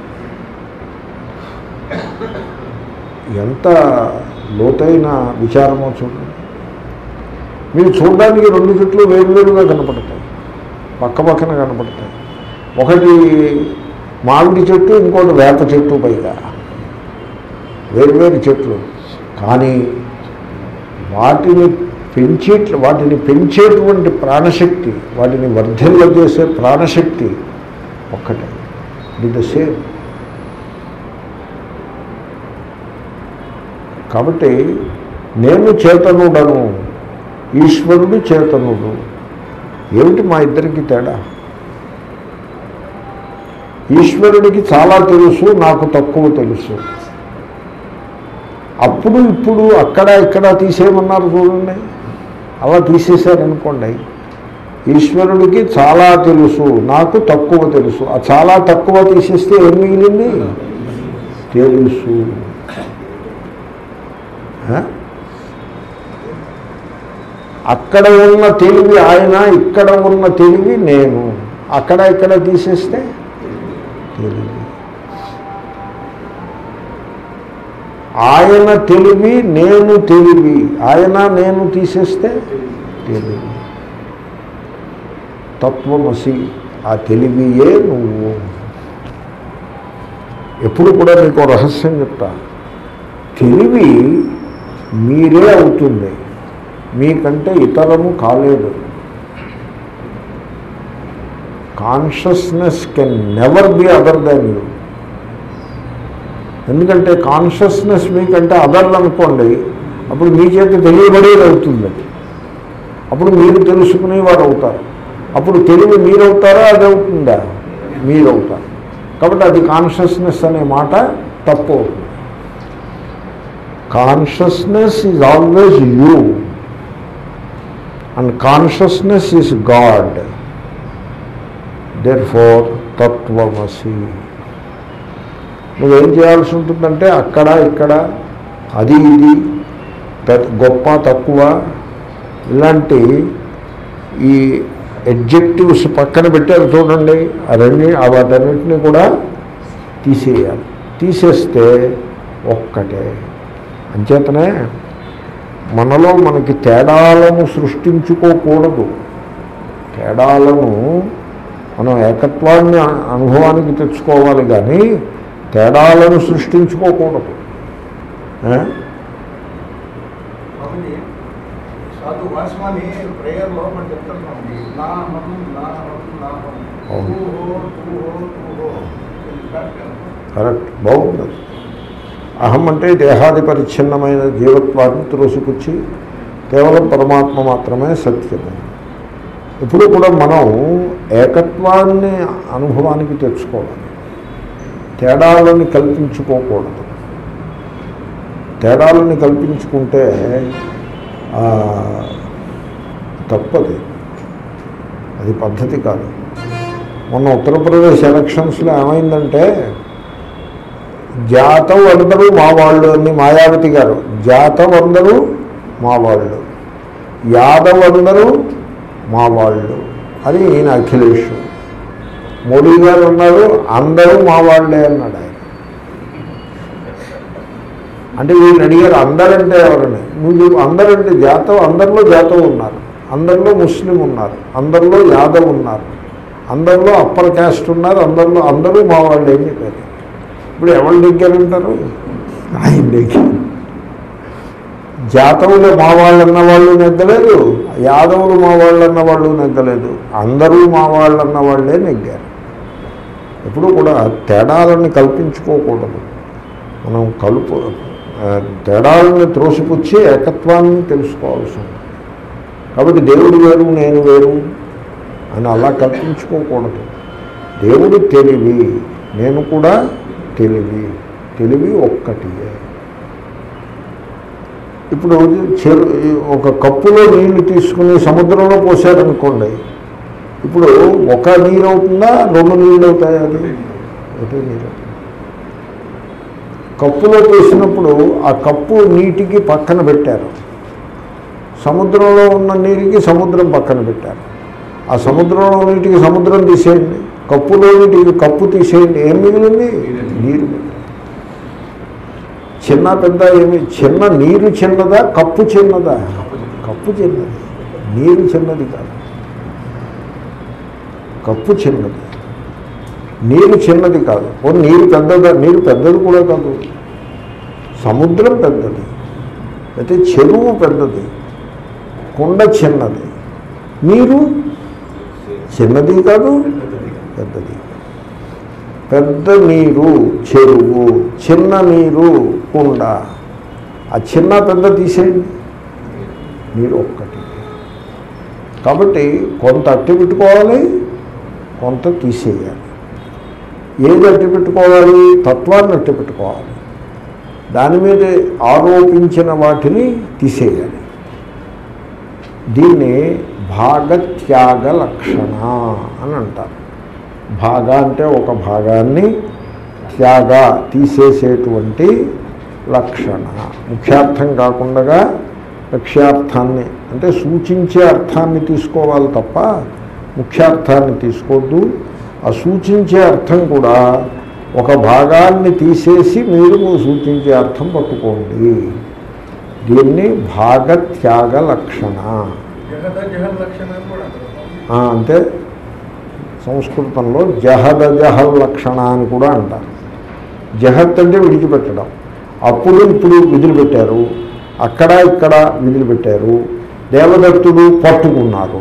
ఎంత లోతైన విచారమో చూడండి మీరు చూడడానికి రెండు చెట్లు వేరువేరుగా కనపడతాయి పక్క పక్కన కనపడతాయి ఒకటి మామిడి చెట్టు ఇంకోటి వేప చెట్టు పైగా వేరువేరు చెట్లు కానీ వాటిని పెంచే వాటిని పెంచేటువంటి ప్రాణశక్తి వాటిని వర్ధిల్ల చేసే ప్రాణశక్తి ఒక్కటే ఇది ద సేమ్ కాబట్టి నేను చేతనుడను ఈశ్వరుడు చేతనుడు ఏమిటి మా ఇద్దరికి తేడా ఈశ్వరుడికి చాలా తెలుసు నాకు తక్కువ తెలుసు అప్పుడు ఇప్పుడు అక్కడ ఇక్కడ తీసేయమన్నారు చూడండి అలా తీసేశారనుకోండి ఈశ్వరుడికి చాలా తెలుసు నాకు తక్కువ తెలుసు ఆ చాలా తక్కువ తీసేస్తే ఏం మిగిలింది తెలుసు ఆ? అక్కడ ఉన్న తెలివి ఆయన ఇక్కడ ఉన్న తెలివి నేను అక్కడ ఇక్కడ తీసేస్తే తెలివి ఆయన తెలివి నేను తెలివి ఆయన నేను తీసేస్తే తెలివి తత్వమసి ఆ తెలివియే నువ్వు ఎప్పుడు కూడా మీకు ఓ రహస్యం చెప్తా తెలివి మీరే అవుతుంది మీకంటే ఇతరము కాలేదు consciousness can never be other than you ఎందుకంటే కాన్షియస్నెస్ మీకంటే అదర్ అనుకోండి అప్పుడు మీ చేత తెలియబడేది అవుతుంది అది అప్పుడు మీరు తెలుసుకునేవారు అవుతారు అప్పుడు తెలివి మీరవుతారా అది అవుతుందా మీరవుతారు కాబట్టి అది కాన్షియస్నెస్ అనే మాట తప్పు అవుతుంది consciousness is always you and consciousness is God therefore తత్వమసి నువ్వేం చేయాల్సి ఉంటుందంటే అక్కడ ఇక్కడ అది ఇది పెద్ద గొప్ప తక్కువ ఇలాంటి ఈ ఎడ్జెక్టివ్స్ పక్కన పెట్టారు చూడండి ఆ రెండు ఆ వాటన్నిటిని కూడా తీసేయాలి తీసేస్తే ఒక్కటే అంచేతనే మనలో మనకి తేడాలను సృష్టించుకోకూడదు తేడాలను మనం ఏకత్వాన్ని అ- అనుభవానికి తెచ్చుకోవాలి కానీ తేడాలను సృష్టించుకోకూడదు ఆ? కాబట్టి సాధు వాస్వామి ప్రేయర్లో మనం చెప్తున్నాం నా మతం నా మతం నా మతం అవును. తూ హో తూ హో తూ హో ఇది కరెక్ట్ కదా? కరెక్ట్ బాగుంది అహం అంటే దేహాది పరిచ్ఛిన్నమైన జీవత్వాన్ని త్రోసిపుచ్చి కేవలం పరమాత్మ మాత్రమే సత్యము ఇప్పుడు కూడా మనం ఏకత్వాన్ని అనుభవానికి తెచ్చుకోవాలి తేడాలని కల్పించుకోకూడదు తేడాలని కల్పించుకుంటే ఆ, తప్పది అది పద్ధతి కాదు మొన్న ఉత్తరప్రదేశ్ ఎలక్షన్స్లో ఏమైందంటే జాతం అందరూ మా వాళ్ళు అని మాయావతి గారు జాతం అందరూ మా వాళ్ళు యాదవ్ అందరూ మా వాళ్ళు అని ఈయన అఖిలేష్ మోడీ గారు ఉన్నారు అందరూ మా వాళ్ళే అన్నాడు ఆయన అంటే వీళ్ళు అడిగారు అందరంటే ఎవరని నువ్వు అందరంటే జాతం అందరిలో జాతం ఉన్నారు అందరిలో ముస్లిం ఉన్నారు అందరిలో యాదవ్ ఉన్నారు అందరిలో అప్పర్ క్యాస్ట్ ఉన్నారు అందరిలో అందరూ మా వాళ్ళు ఏం చెప్పారు ఇప్పుడు ఎవరు నెగ్గారంటారు ఆయన నెగ్గారు జాతవులు మా వాళ్ళు అన్న వాళ్ళు నెగ్గలేదు యాదవులు మా వాళ్ళు అన్న వాళ్ళు నెగ్గలేదు అందరూ మా వాళ్ళు అన్న వాళ్ళే నెగ్గారు ఎప్పుడు కూడా తేడాలని కల్పించుకోకూడదు మనం కలుపు ఆ, తేడాలని త్రోసిపుచ్చి ఏకత్వాన్ని తెలుసుకోవాల్సి ఉంది కాబట్టి దేవుడు వేరు నేను వేరు అని అలా కల్పించుకోకూడదు దేవుడు తెలివి నేను కూడా తెలివి తెలివి ఒక్కటియే ఇప్పుడు చెరు ఒక కప్పులో నీళ్లు తీసుకుని సముద్రంలో పోసారనుకోండి ఇప్పుడు ఒక నీరు అవుతుందా రెండు నీళ్ళు అవుతాయా అది ఒకటే నీరు అవుతుంది. కప్పులో తీసినప్పుడు ఆ కప్పు నీటికి పక్కన పెట్టారు సముద్రంలో ఉన్న నీటికి సముద్రం పక్కన పెట్టారు ఆ సముద్రంలో నీటికి సముద్రం తీసేయండి కప్పులో నీటికి కప్పు తీసేయండి ఏం మిగిలింది నీరు మిగిలింది చిన్న పెద్ద ఏమి చిన్న నీరు చిన్నదా కప్పు చిన్నదా కప్పు చిన్నది నీరు చిన్నది కాదు కప్పు చిన్నది నీరు చిన్నది కాదు ఓ నీరు పెద్దదా నీరు పెద్దది కూడా కాదు సముద్రం పెద్దది అయితే చెరువు పెద్దది కుండ చిన్నది నీరు చిన్నది కాదు పెద్దది పెద్ద నీరు చెరువు చిన్న నీరు కుండ ఆ చిన్న పెద్ద తీసేయండి నీరు ఒక్కటి కాబట్టి కొంత అట్టి పెట్టుకోవాలి కొంత తీసేయాలి ఏది అట్టి పెట్టుకోవాలి తత్వాన్ని అట్టి పెట్టుకోవాలి దాని మీద ఆరోపించిన వాటిని తీసేయాలి దీన్ని భాగత్యాగ లక్షణ అని అంటారు భాగ అంటే ఒక భాగాన్ని త్యాగ తీసేసేటువంటి లక్షణ ముఖ్యార్థం కాకుండా లక్ష్యార్థాన్ని అంటే సూచించే అర్థాన్ని తీసుకోవాలి తప్ప ముఖ్యార్థాన్ని తీసుకోవద్దు ఆ సూచించే అర్థం కూడా ఒక భాగాన్ని తీసేసి మీరు సూచించే అర్థం పట్టుకోండి దీన్ని భాగత్యాగ లక్షణ జగద జగన్ లక్షణాన్ని కూడా అంటారు. ఆ, అంటే సంస్కృతంలో జహద జహల్ లక్షణ అని కూడా అంటారు జహత్ అంటే విడిచిపెట్టడం అప్పుడు ఇప్పుడు విధులు పెట్టారు అక్కడ ఇక్కడ విధులు పెట్టారు దేవదత్తుడు పట్టుకున్నారు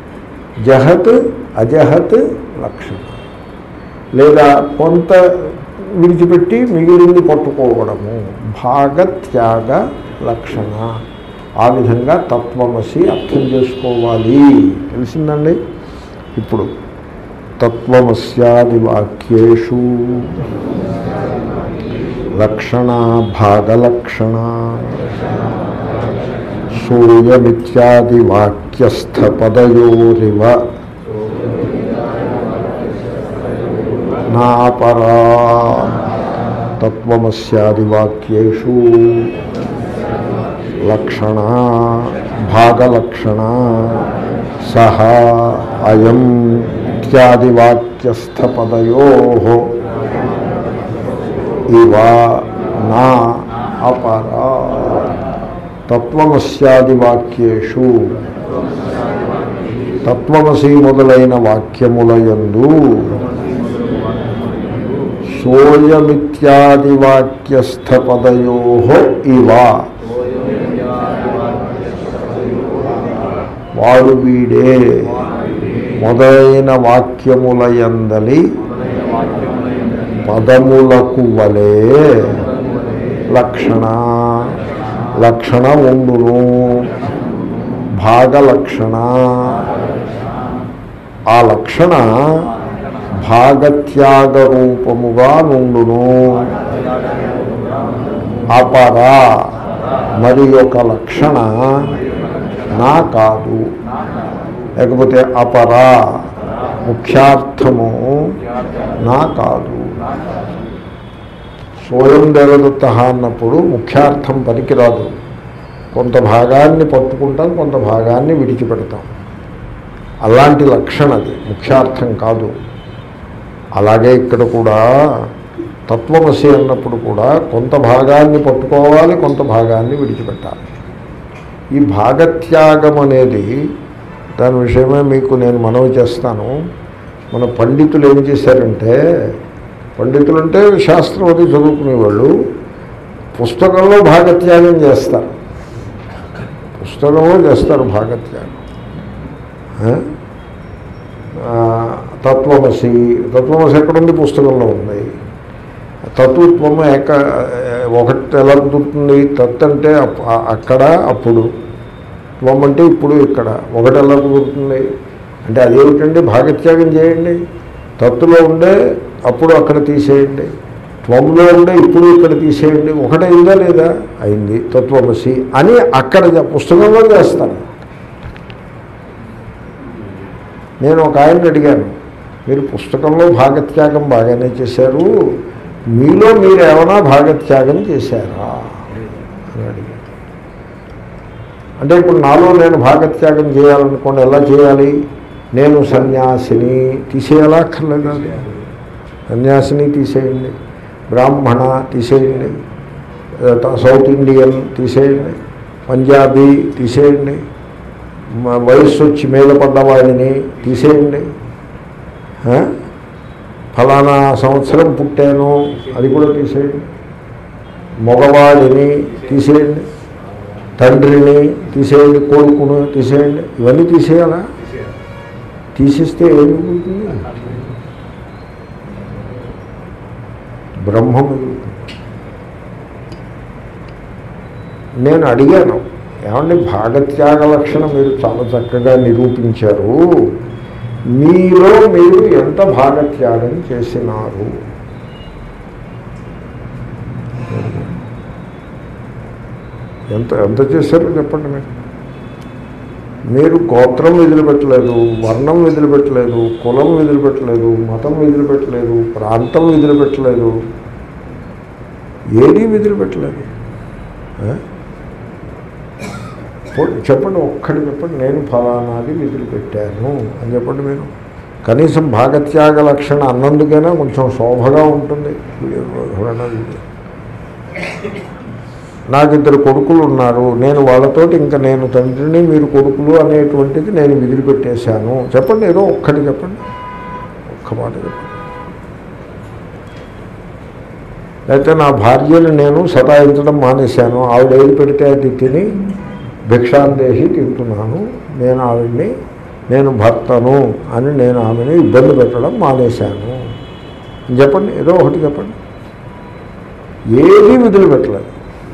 జహత్ అజహత్ లక్షణ లేదా కొంత విడిచిపెట్టి మిగిలింది పట్టుకోవడము భాగత్యాగ లక్షణ ఆ విధంగా తత్వమసి అర్థం చేసుకోవాలి తెలిసిందండి ఇప్పుడు తత్వమస్యాది వాక్యేషు లక్షణ భాగలక్షణ సూర్యమిత్యాది వాక్యస్థ పదయోరివ నాపరా తత్వమస్యాది వాక్యేషు లక్షణ భాగలక్షణ సహ అయం ఇత్యాది వాక్యస్థపదయో ఇవ నా అపరా తత్వమస్యాది వాక్యేషు తత్వమసి మొదలైన వాక్యములయందు సోయమిత్యాది వాక్యస్థపదయో ఇవ వాడు వీడే మొదలైన వాక్యములయందలి పదములకు వలే లక్షణ లక్షణ ఉండును భాగలక్షణ ఆ లక్షణ భాగత్యాగ రూపముగా నుండును అపర మరి ఒక లక్షణ నా కాదు లేకపోతే అపర ముఖ్యార్థము నా కాదు స్వయం దేవదత్త అన్నప్పుడు ముఖ్యార్థం పనికిరాదు కొంత భాగాన్ని పట్టుకుంటాం కొంత భాగాన్ని విడిచిపెడతాం అలాంటి లక్షణ అది ముఖ్యార్థం కాదు అలాగే ఇక్కడ కూడా తత్వమసి అన్నప్పుడు కూడా కొంత భాగాన్ని పట్టుకోవాలి కొంత భాగాన్ని విడిచిపెట్టాలి ఈ భాగత్యాగం అనేది దాని విషయమే మీకు నేను మనవి చేస్తాను మన పండితులు ఏం చేశారంటే పండితులు అంటే శాస్త్రం అది చదువుకునేవాళ్ళు పుస్తకంలో భాగత్యాగం చేస్తారు పుస్తకంలో చేస్తారు భాగత్యాగం ఆ? ఆ, తత్వమసి తత్వమసి ఎక్కడుంది పుస్తకంలో ఉంది తత్వత్వము ఏక ఒకటి ఎలా కుదురుతుంది తత్ అంటే అప్- ఆ- అక్కడ అప్పుడు త్వం అంటే ఇప్పుడు ఇక్కడ ఒకటి ఎలా కుదురుతుంది అంటే అదేమిటండి భాగత్యాగం చేయండి తత్తులో ఉండే అప్పుడు అక్కడ తీసేయండి త్వంలో ఉండే ఇప్పుడు ఇక్కడ తీసేయండి ఒకటైందా లేదా అయింది తత్వమసి అని అక్కడ చే- పుస్తకంలో చేస్తాను నేను ఒక ఆయన అడిగాను మీరు పుస్తకంలో భాగత్యాగం బాగానే చేశారు మీలో మీరు ఏమైనా భాగత్యాగం చేశారా అని అడిగాను అంటే ఇప్పుడు నాలో నేను భాగత్యాగం చేయాలనుకోండి ఎలా చేయాలి నేను సన్యాసిని తీసేయాలా అక్కర్లేదా అది? సన్యాసిని తీసేయండి బ్రాహ్మణ తీసేయండి ఆ, సౌత్ ఇండియన్ తీసేయండి పంజాబీ తీసేయండి మ- వయస్సు వచ్చి మీద పడ్డవాడిని తీసేయండి ఆ? ఫలానా సంవత్సరం పుట్టాను అది కూడా తీసేయండి మగవాడిని తీసేయండి తండ్రిని తీసేయండి కొడుకును తీసేయండి ఇవన్నీ తీసేయాలా తీసేస్తే ఏం మిగులుతుంది బ్రహ్మ మిగులుతుంది నేను అడిగాను ఏమండి భాగత్యాగ లక్షణం మీరు చాలా చక్కగా నిరూపించారు మీలో మీరు ఎంత భాగత్యాగం చేసినారు ఎంత ఎంత చేశారో చెప్పండి మీరు మీరు గోత్రం వదిలిపెట్టలేదు వర్ణం వదిలిపెట్టలేదు కులం వదిలిపెట్టలేదు మతం వదిలిపెట్టలేదు ప్రాంతం వదిలిపెట్టలేదు ఏదీ వదిలిపెట్టలేదు ఆ? పో- చెప్పండి ఒక్కటి చెప్పండి నేను ఫలానాది వదిలిపెట్టాను అని చెప్పండి మీరు కనీసం భాగత్యాగ లక్షణ అన్నందుకైనా కొంచెం శోభగా ఉంటుంది ఎవరైనా ఇది. నాకు ఇద్దరు కొడుకులు ఉన్నారు నేను వాళ్ళతోటి ఇంకా నేను తండ్రిని మీరు కొడుకులు అనేటువంటిది నేను విదిలిపెట్టేశాను చెప్పండి ఏదో ఒక్కటి చెప్పండి ఒక్క మాట చెప్పండి అయితే నా భార్యను నేను సతాయించడం మానేశాను ఆవిడ ఏది పెడితే అది తిని భిక్షాందేశి తింటున్నాను నేను ఆవిడ్ని నేను భర్తను అని నేను ఆమెను ఇబ్బంది పెట్టడం మానేశాను చెప్పండి ఏదో ఒకటి చెప్పండి ఏదీ వదిలిపెట్టలేదు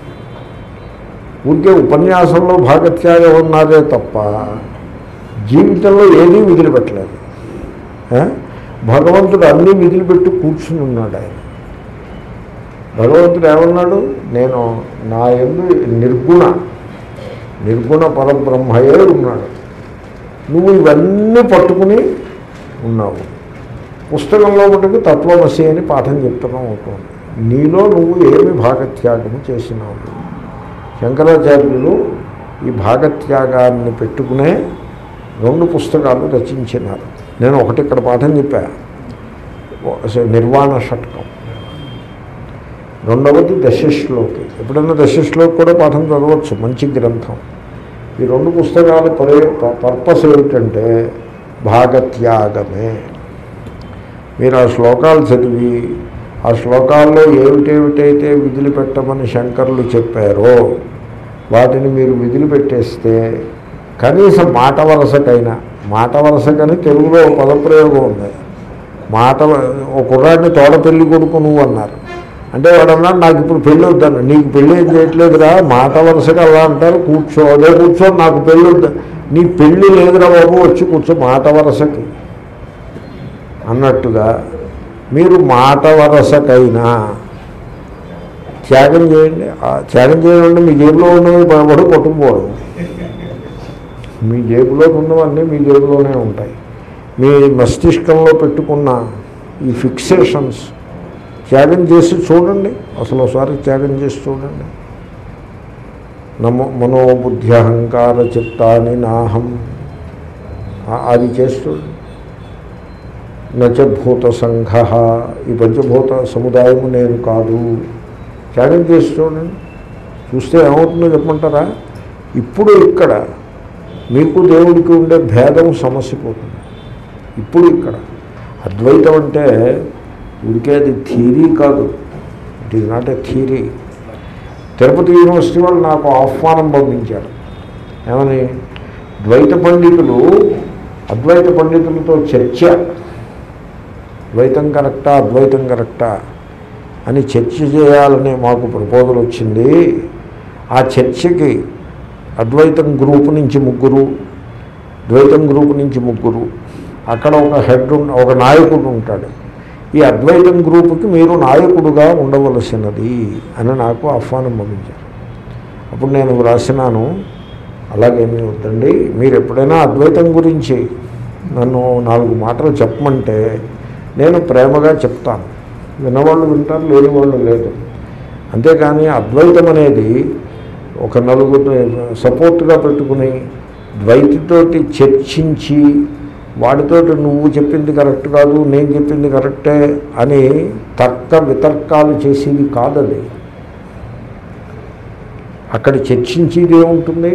ఊరికే ఉపన్యాసంలో భాగత్యాగం ఉన్నారే తప్ప జీవితంలో ఏదీ వదిలిపెట్టలేదు ఆ? భగవంతుడు అన్నీ వదిలిపెట్టి కూర్చుని ఉన్నాడు ఆయన భగవంతుడు ఏమన్నాడు నేను నా ఎందు నిర్గుణ నిర్గుణ పరబ్రహ్మయే ఉన్నాడు నువ్వు ఇవన్నీ పట్టుకుని ఉన్నావు పుస్తకంలో మటుకు తత్వమసి అని పాఠం చెప్తున్నాం అవుతుంది నీలో నువ్వు ఏమి భాగత్యాగము చేసినావు శంకరాచార్యులు ఈ భాగత్యాగాన్ని పెట్టుకునే రెండు పుస్తకాలు రచించినారు నేను ఒకటి ఇక్కడ పాఠం చెప్పా అసలు నిర్వాణ షట్కం రెండవది దశశ్లోకి ఎప్పుడైనా దశశ్లోకి కూడా పాఠం చదవచ్చు మంచి గ్రంథం ఈ రెండు పుస్తకాల పరే పర్పస్ ఏమిటంటే భాగత్యాగమే మీరు ఆ శ్లోకాలు చదివి ఆ శ్లోకాల్లో ఏమిటేమిటైతే విధులు పెట్టమని శంకరులు చెప్పారో వాటిని మీరు విధులు పెట్టేస్తే కనీసం మాట వరసకైనా మాట వరసకని తెలుగులో ఒక పదప్రయోగం ఉంది మాట వ- ఒక కుర్రాడిని తోడ పెళ్లి కొడుకు నువ్వు అన్నారు అంటే వాడు అన్నాడు నాకు ఇప్పుడు పెళ్ళి వద్దాను నీకు పెళ్ళి ఏం చేయట్లేదురా మాట వరుసగా అలా అంటారు కూర్చో అదే కూర్చో నాకు పెళ్ళి వద్దా నీ పెళ్ళి లేదురా బాబు వచ్చి కూర్చో మాట వరసకి అన్నట్టుగా మీరు మాట వరసకైనా త్యాగం చేయండి ఆ త్యాగం చేయండి మీ జేబులో ఉన్నవి వాడు కొట్టుకుపోవడం మీ జేబులో ఉన్నవన్నీ మీ జేబులోనే ఉంటాయి మీ మస్తిష్కంలో పెట్టుకున్న ఈ ఫిక్సేషన్స్ త్యాగం చేసి చూడండి అసలు ఒకసారి త్యాగం చేసి చూడండి నమో మనోబుద్ధి అహంకార చిత్తాని నాహం ఆ- అది చేసి చూడండి నచభూత సంఘ ఈ పంచభూత సముదాయము నేను కాదు త్యాగం చేసి చూడండి చూస్తే ఏమవుతుందో చెప్పమంటారా ఇప్పుడు ఇక్కడ మీకు దేవుడికి ఉండే భేదం సమస్యపోతుంది ఇప్పుడు ఇక్కడ అద్వైతం అంటే ఉడికే అది థీరీ కాదు it is not a theory Tirupati university వాళ్ళు నాకు ఆహ్వానం పంపించారు ఏమని ద్వైత పండితులు అద్వైత పండితులతో చర్చ ద్వైతం కరెక్టా అద్వైతం కరెక్టా అని చర్చ చేయాలని మాకు ప్రపోజల్ వచ్చింది ఆ చర్చకి అద్వైతం గ్రూప్ నుంచి ముగ్గురు ద్వైతం గ్రూప్ నుంచి ముగ్గురు అక్కడ ఒక హెడ్ ఉన్- ఒక నాయకుడు ఉంటాడు ఈ అద్వైతం గ్రూపుకి మీరు నాయకుడుగా ఉండవలసినది అని నాకు ఆహ్వానం పంపించారు అప్పుడు నేను వ్రాసినాను అలాగేమీ వద్దండి మీరు ఎప్పుడైనా అద్వైతం గురించి నన్ను నాలుగు మాటలు చెప్పమంటే నేను ప్రేమగా చెప్తాను విన్నవాళ్ళు వింటారు లేని వాళ్ళు లేదు అంతేకాని అద్వైతం అనేది ఒక నలుగురు సపోర్ట్గా పెట్టుకుని ద్వైతితోటి చర్చించి వాడితోటి నువ్వు చెప్పింది కరెక్ట్ కాదు నేను చెప్పింది కరెక్టే అని తర్క వితర్కాలు చేసేది కాదది అక్కడ చర్చించేది ఏముంటుంది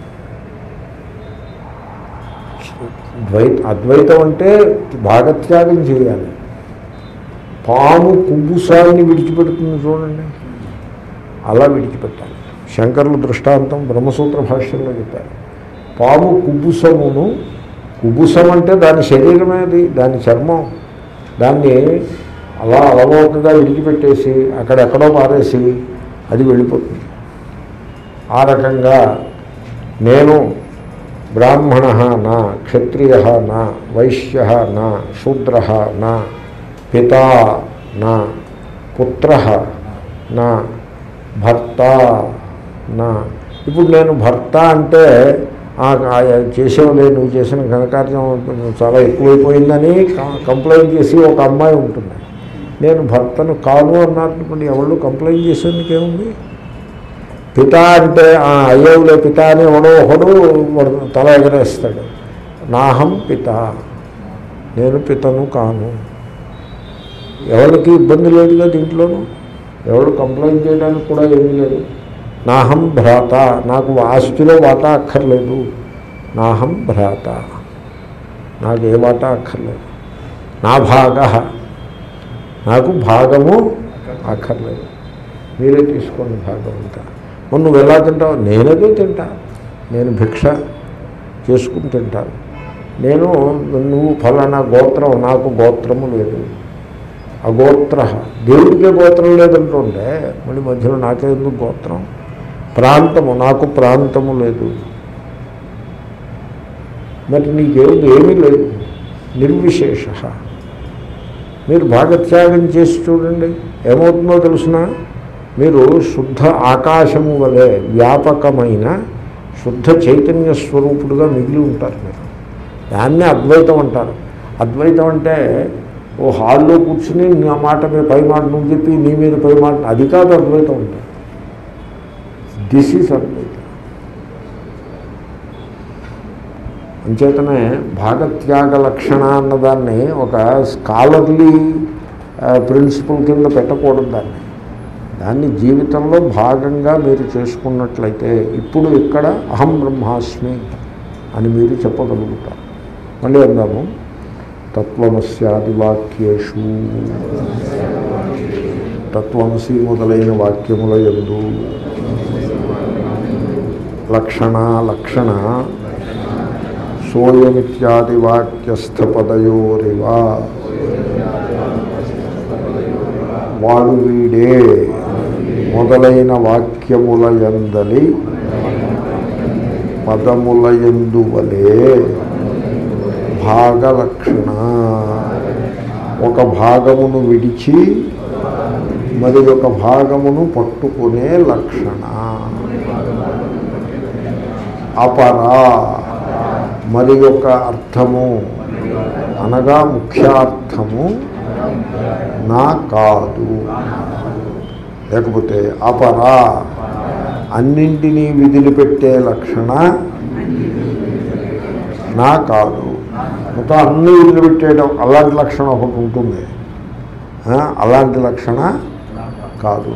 ద్వైత అద్వైతం అంటే భాగత్యాగం చేయాలి పాము కుబ్బుసాన్ని విడిచిపెడుతుంది చూడండి అలా విడిచిపెట్టాలి శంకరులు దృష్టాంతం బ్రహ్మసూత్ర భాష్యంలో చెప్పారు పాము కుబ్బుసమును కుబ్బుసం అంటే దాని శరీరమేది దాని చర్మం దాన్ని అలా అలవోకగా విడిచిపెట్టేసి అక్కడెక్కడో పారేసి అది వెళ్ళిపోతుంది ఆ రకంగా నేను బ్రాహ్మణ నా క్షత్రియ నా వైశ్య నా శూద్ర నా పితా నా పుత్ర నా భర్త నా ఇప్పుడు నేను భర్త అంటే "ఆ, ఆ, చేసేవలే నువ్వు చేసిన ఘనకార్యం కొంచెం చాలా ఎక్కువైపోయిందని క- కంప్లైంట్ చేసి ఒక అమ్మాయి ఉంటుంది నేను భర్తను కాను అన్నప్పుడు ఎవళ్ళు కంప్లైంట్ చేసేందుకు ఏముంది పిత అంటే "ఆ, అయ్యవులే పిత అని ఎవడో ఒకడు వాడు తల ఎగరేస్తాడు నాహం పిత నేను పితను కాను ఎవరికి ఇబ్బంది లేదుగా దీంట్లోనూ ఎవరు కంప్లైంట్ చేయడానికి కూడా ఏమీ లేదు నాహం భ్రాత నాకు ఆస్తిలో వాటా అక్కర్లేదు నాహం భ్రాత నాకు ఏ వాటా అక్కర్లేదు నా భాగ నాకు భాగము అక్కర్లేదు మీరే తీసుకోండి భాగం అంతా మరి నువ్వు ఎలా తింటావు నేనదే తింటా నేను భిక్ష చేసుకుని తింటాను నేను నువ్వు ఫలానా గోత్రం నాకు గోత్రము లేదు అగోత్ర దేవుడికే గోత్రం లేదంటుంటే మళ్ళీ మధ్యలో నాకే ఎందుకు గోత్రం ప్రాంతము నాకు ప్రాంతము లేదు మరి నీకేమిటి ఏమీ లేదు నిర్విశేష మీరు భాగత్యాగం చేసి చూడండి ఏమవుతుందో తెలుసిన మీరు శుద్ధ ఆకాశము వలె వ్యాపకమైన శుద్ధ చైతన్య స్వరూపుడుగా మిగిలి ఉంటారు మీరు దాన్నే అద్వైతం అంటారు అద్వైతం అంటే ఓ హాల్లో కూర్చుని నా మాట మీద పై మాట నువ్వు చెప్పి నీ మీద పై మాట అది కాదు అద్వైతం అంటే దిస్ ఈజ్ అద్వైతం అంచేతనే భాగత్యాగ లక్షణ అన్నదాన్ని ఒక స్కాలర్లీ ప్రిన్సిపల్ కింద పెట్టకూడదు దాన్ని దాన్ని జీవితంలో భాగంగా మీరు చేసుకున్నట్లయితే ఇప్పుడు ఇక్కడ అహం బ్రహ్మాస్మి అని మీరు చెప్పగలుగుతారు మళ్ళీ అందాము తత్వమస్యాది వాక్యేషు తత్వమసి మొదలైన వాక్యముల యందు లక్షణ లక్షణ సోయమిత్యాది వాక్యస్థపదయోరివా వాడు వీడే మొదలైన వాక్యముల యందలి పదముల యందువలే భాగలక్షణ ఒక భాగమును విడిచి మరి ఒక భాగమును పట్టుకునే లక్షణ అపరా మరి యొక్క అర్థము అనగా ముఖ్యార్థము నా కాదు లేకపోతే అపరా అన్నింటినీ విదిలిపెట్టే లక్షణ నా కాదు మొత్తం అన్ని వదిలిపెట్టేయడం అలాంటి లక్షణం ఒకటి ఉంటుంది ఆ, అలాంటి లక్షణ కాదు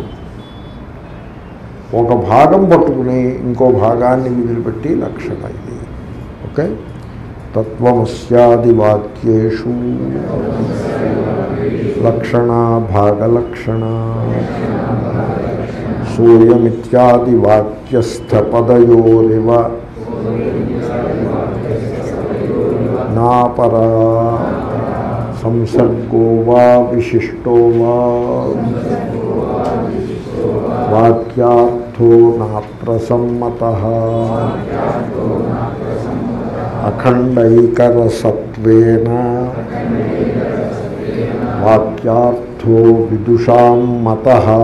ఒక భాగం పట్టుకుని ఇంకో భాగాన్ని వదిలిపెట్టి లక్షణ ఇది ఓకే తత్వమస్యాది వాక్యేషు లక్షణ భాగలక్షణ సూర్యమిత్యాది వాక్యస్థపదయోరివ నాపరా సంసర్గో వా విశిష్టో వా వాక్యార్థో నాప్రసమ్మత అఖండైకరసత్వేన వాక్యార్థో విదుషాం మత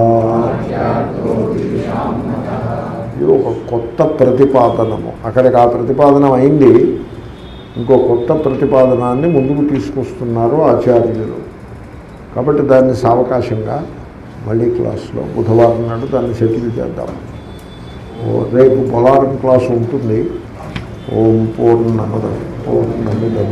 ఇది ఒక కొత్త ప్రతిపాదనము అక్కడికి ఆ ప్రతిపాదనం అయింది ఇంకో కొత్త ప్రతిపాదనాన్ని ముందుకు తీసుకొస్తున్నారు ఆచార్యులు కాబట్టి దాన్ని సావకాశంగా మళ్ళీ క్లాస్లో బుధవారం నాడు దాన్ని సెటిల్ చేద్దాం ఓ రేపు పొలారం క్లాస్ ఉంటుంది ఓం పూర్ణమద పూర్ణమిదం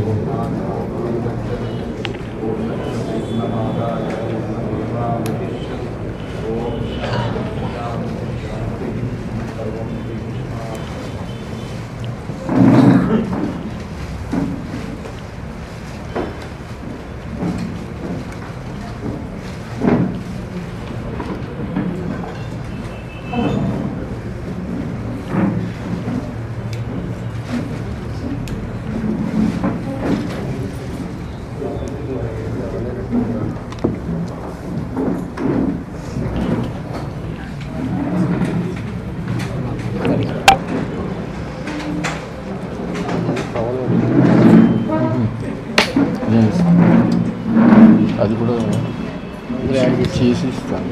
నేను ఇస్తాను. అది కూడా చేసి ఇస్తాను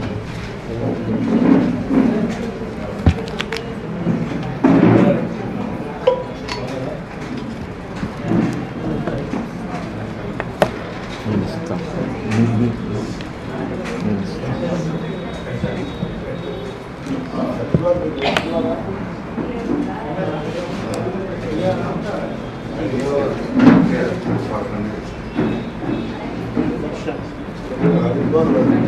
నేను ఇస్తాను నేను ఇస్తాను విద్వాంసులు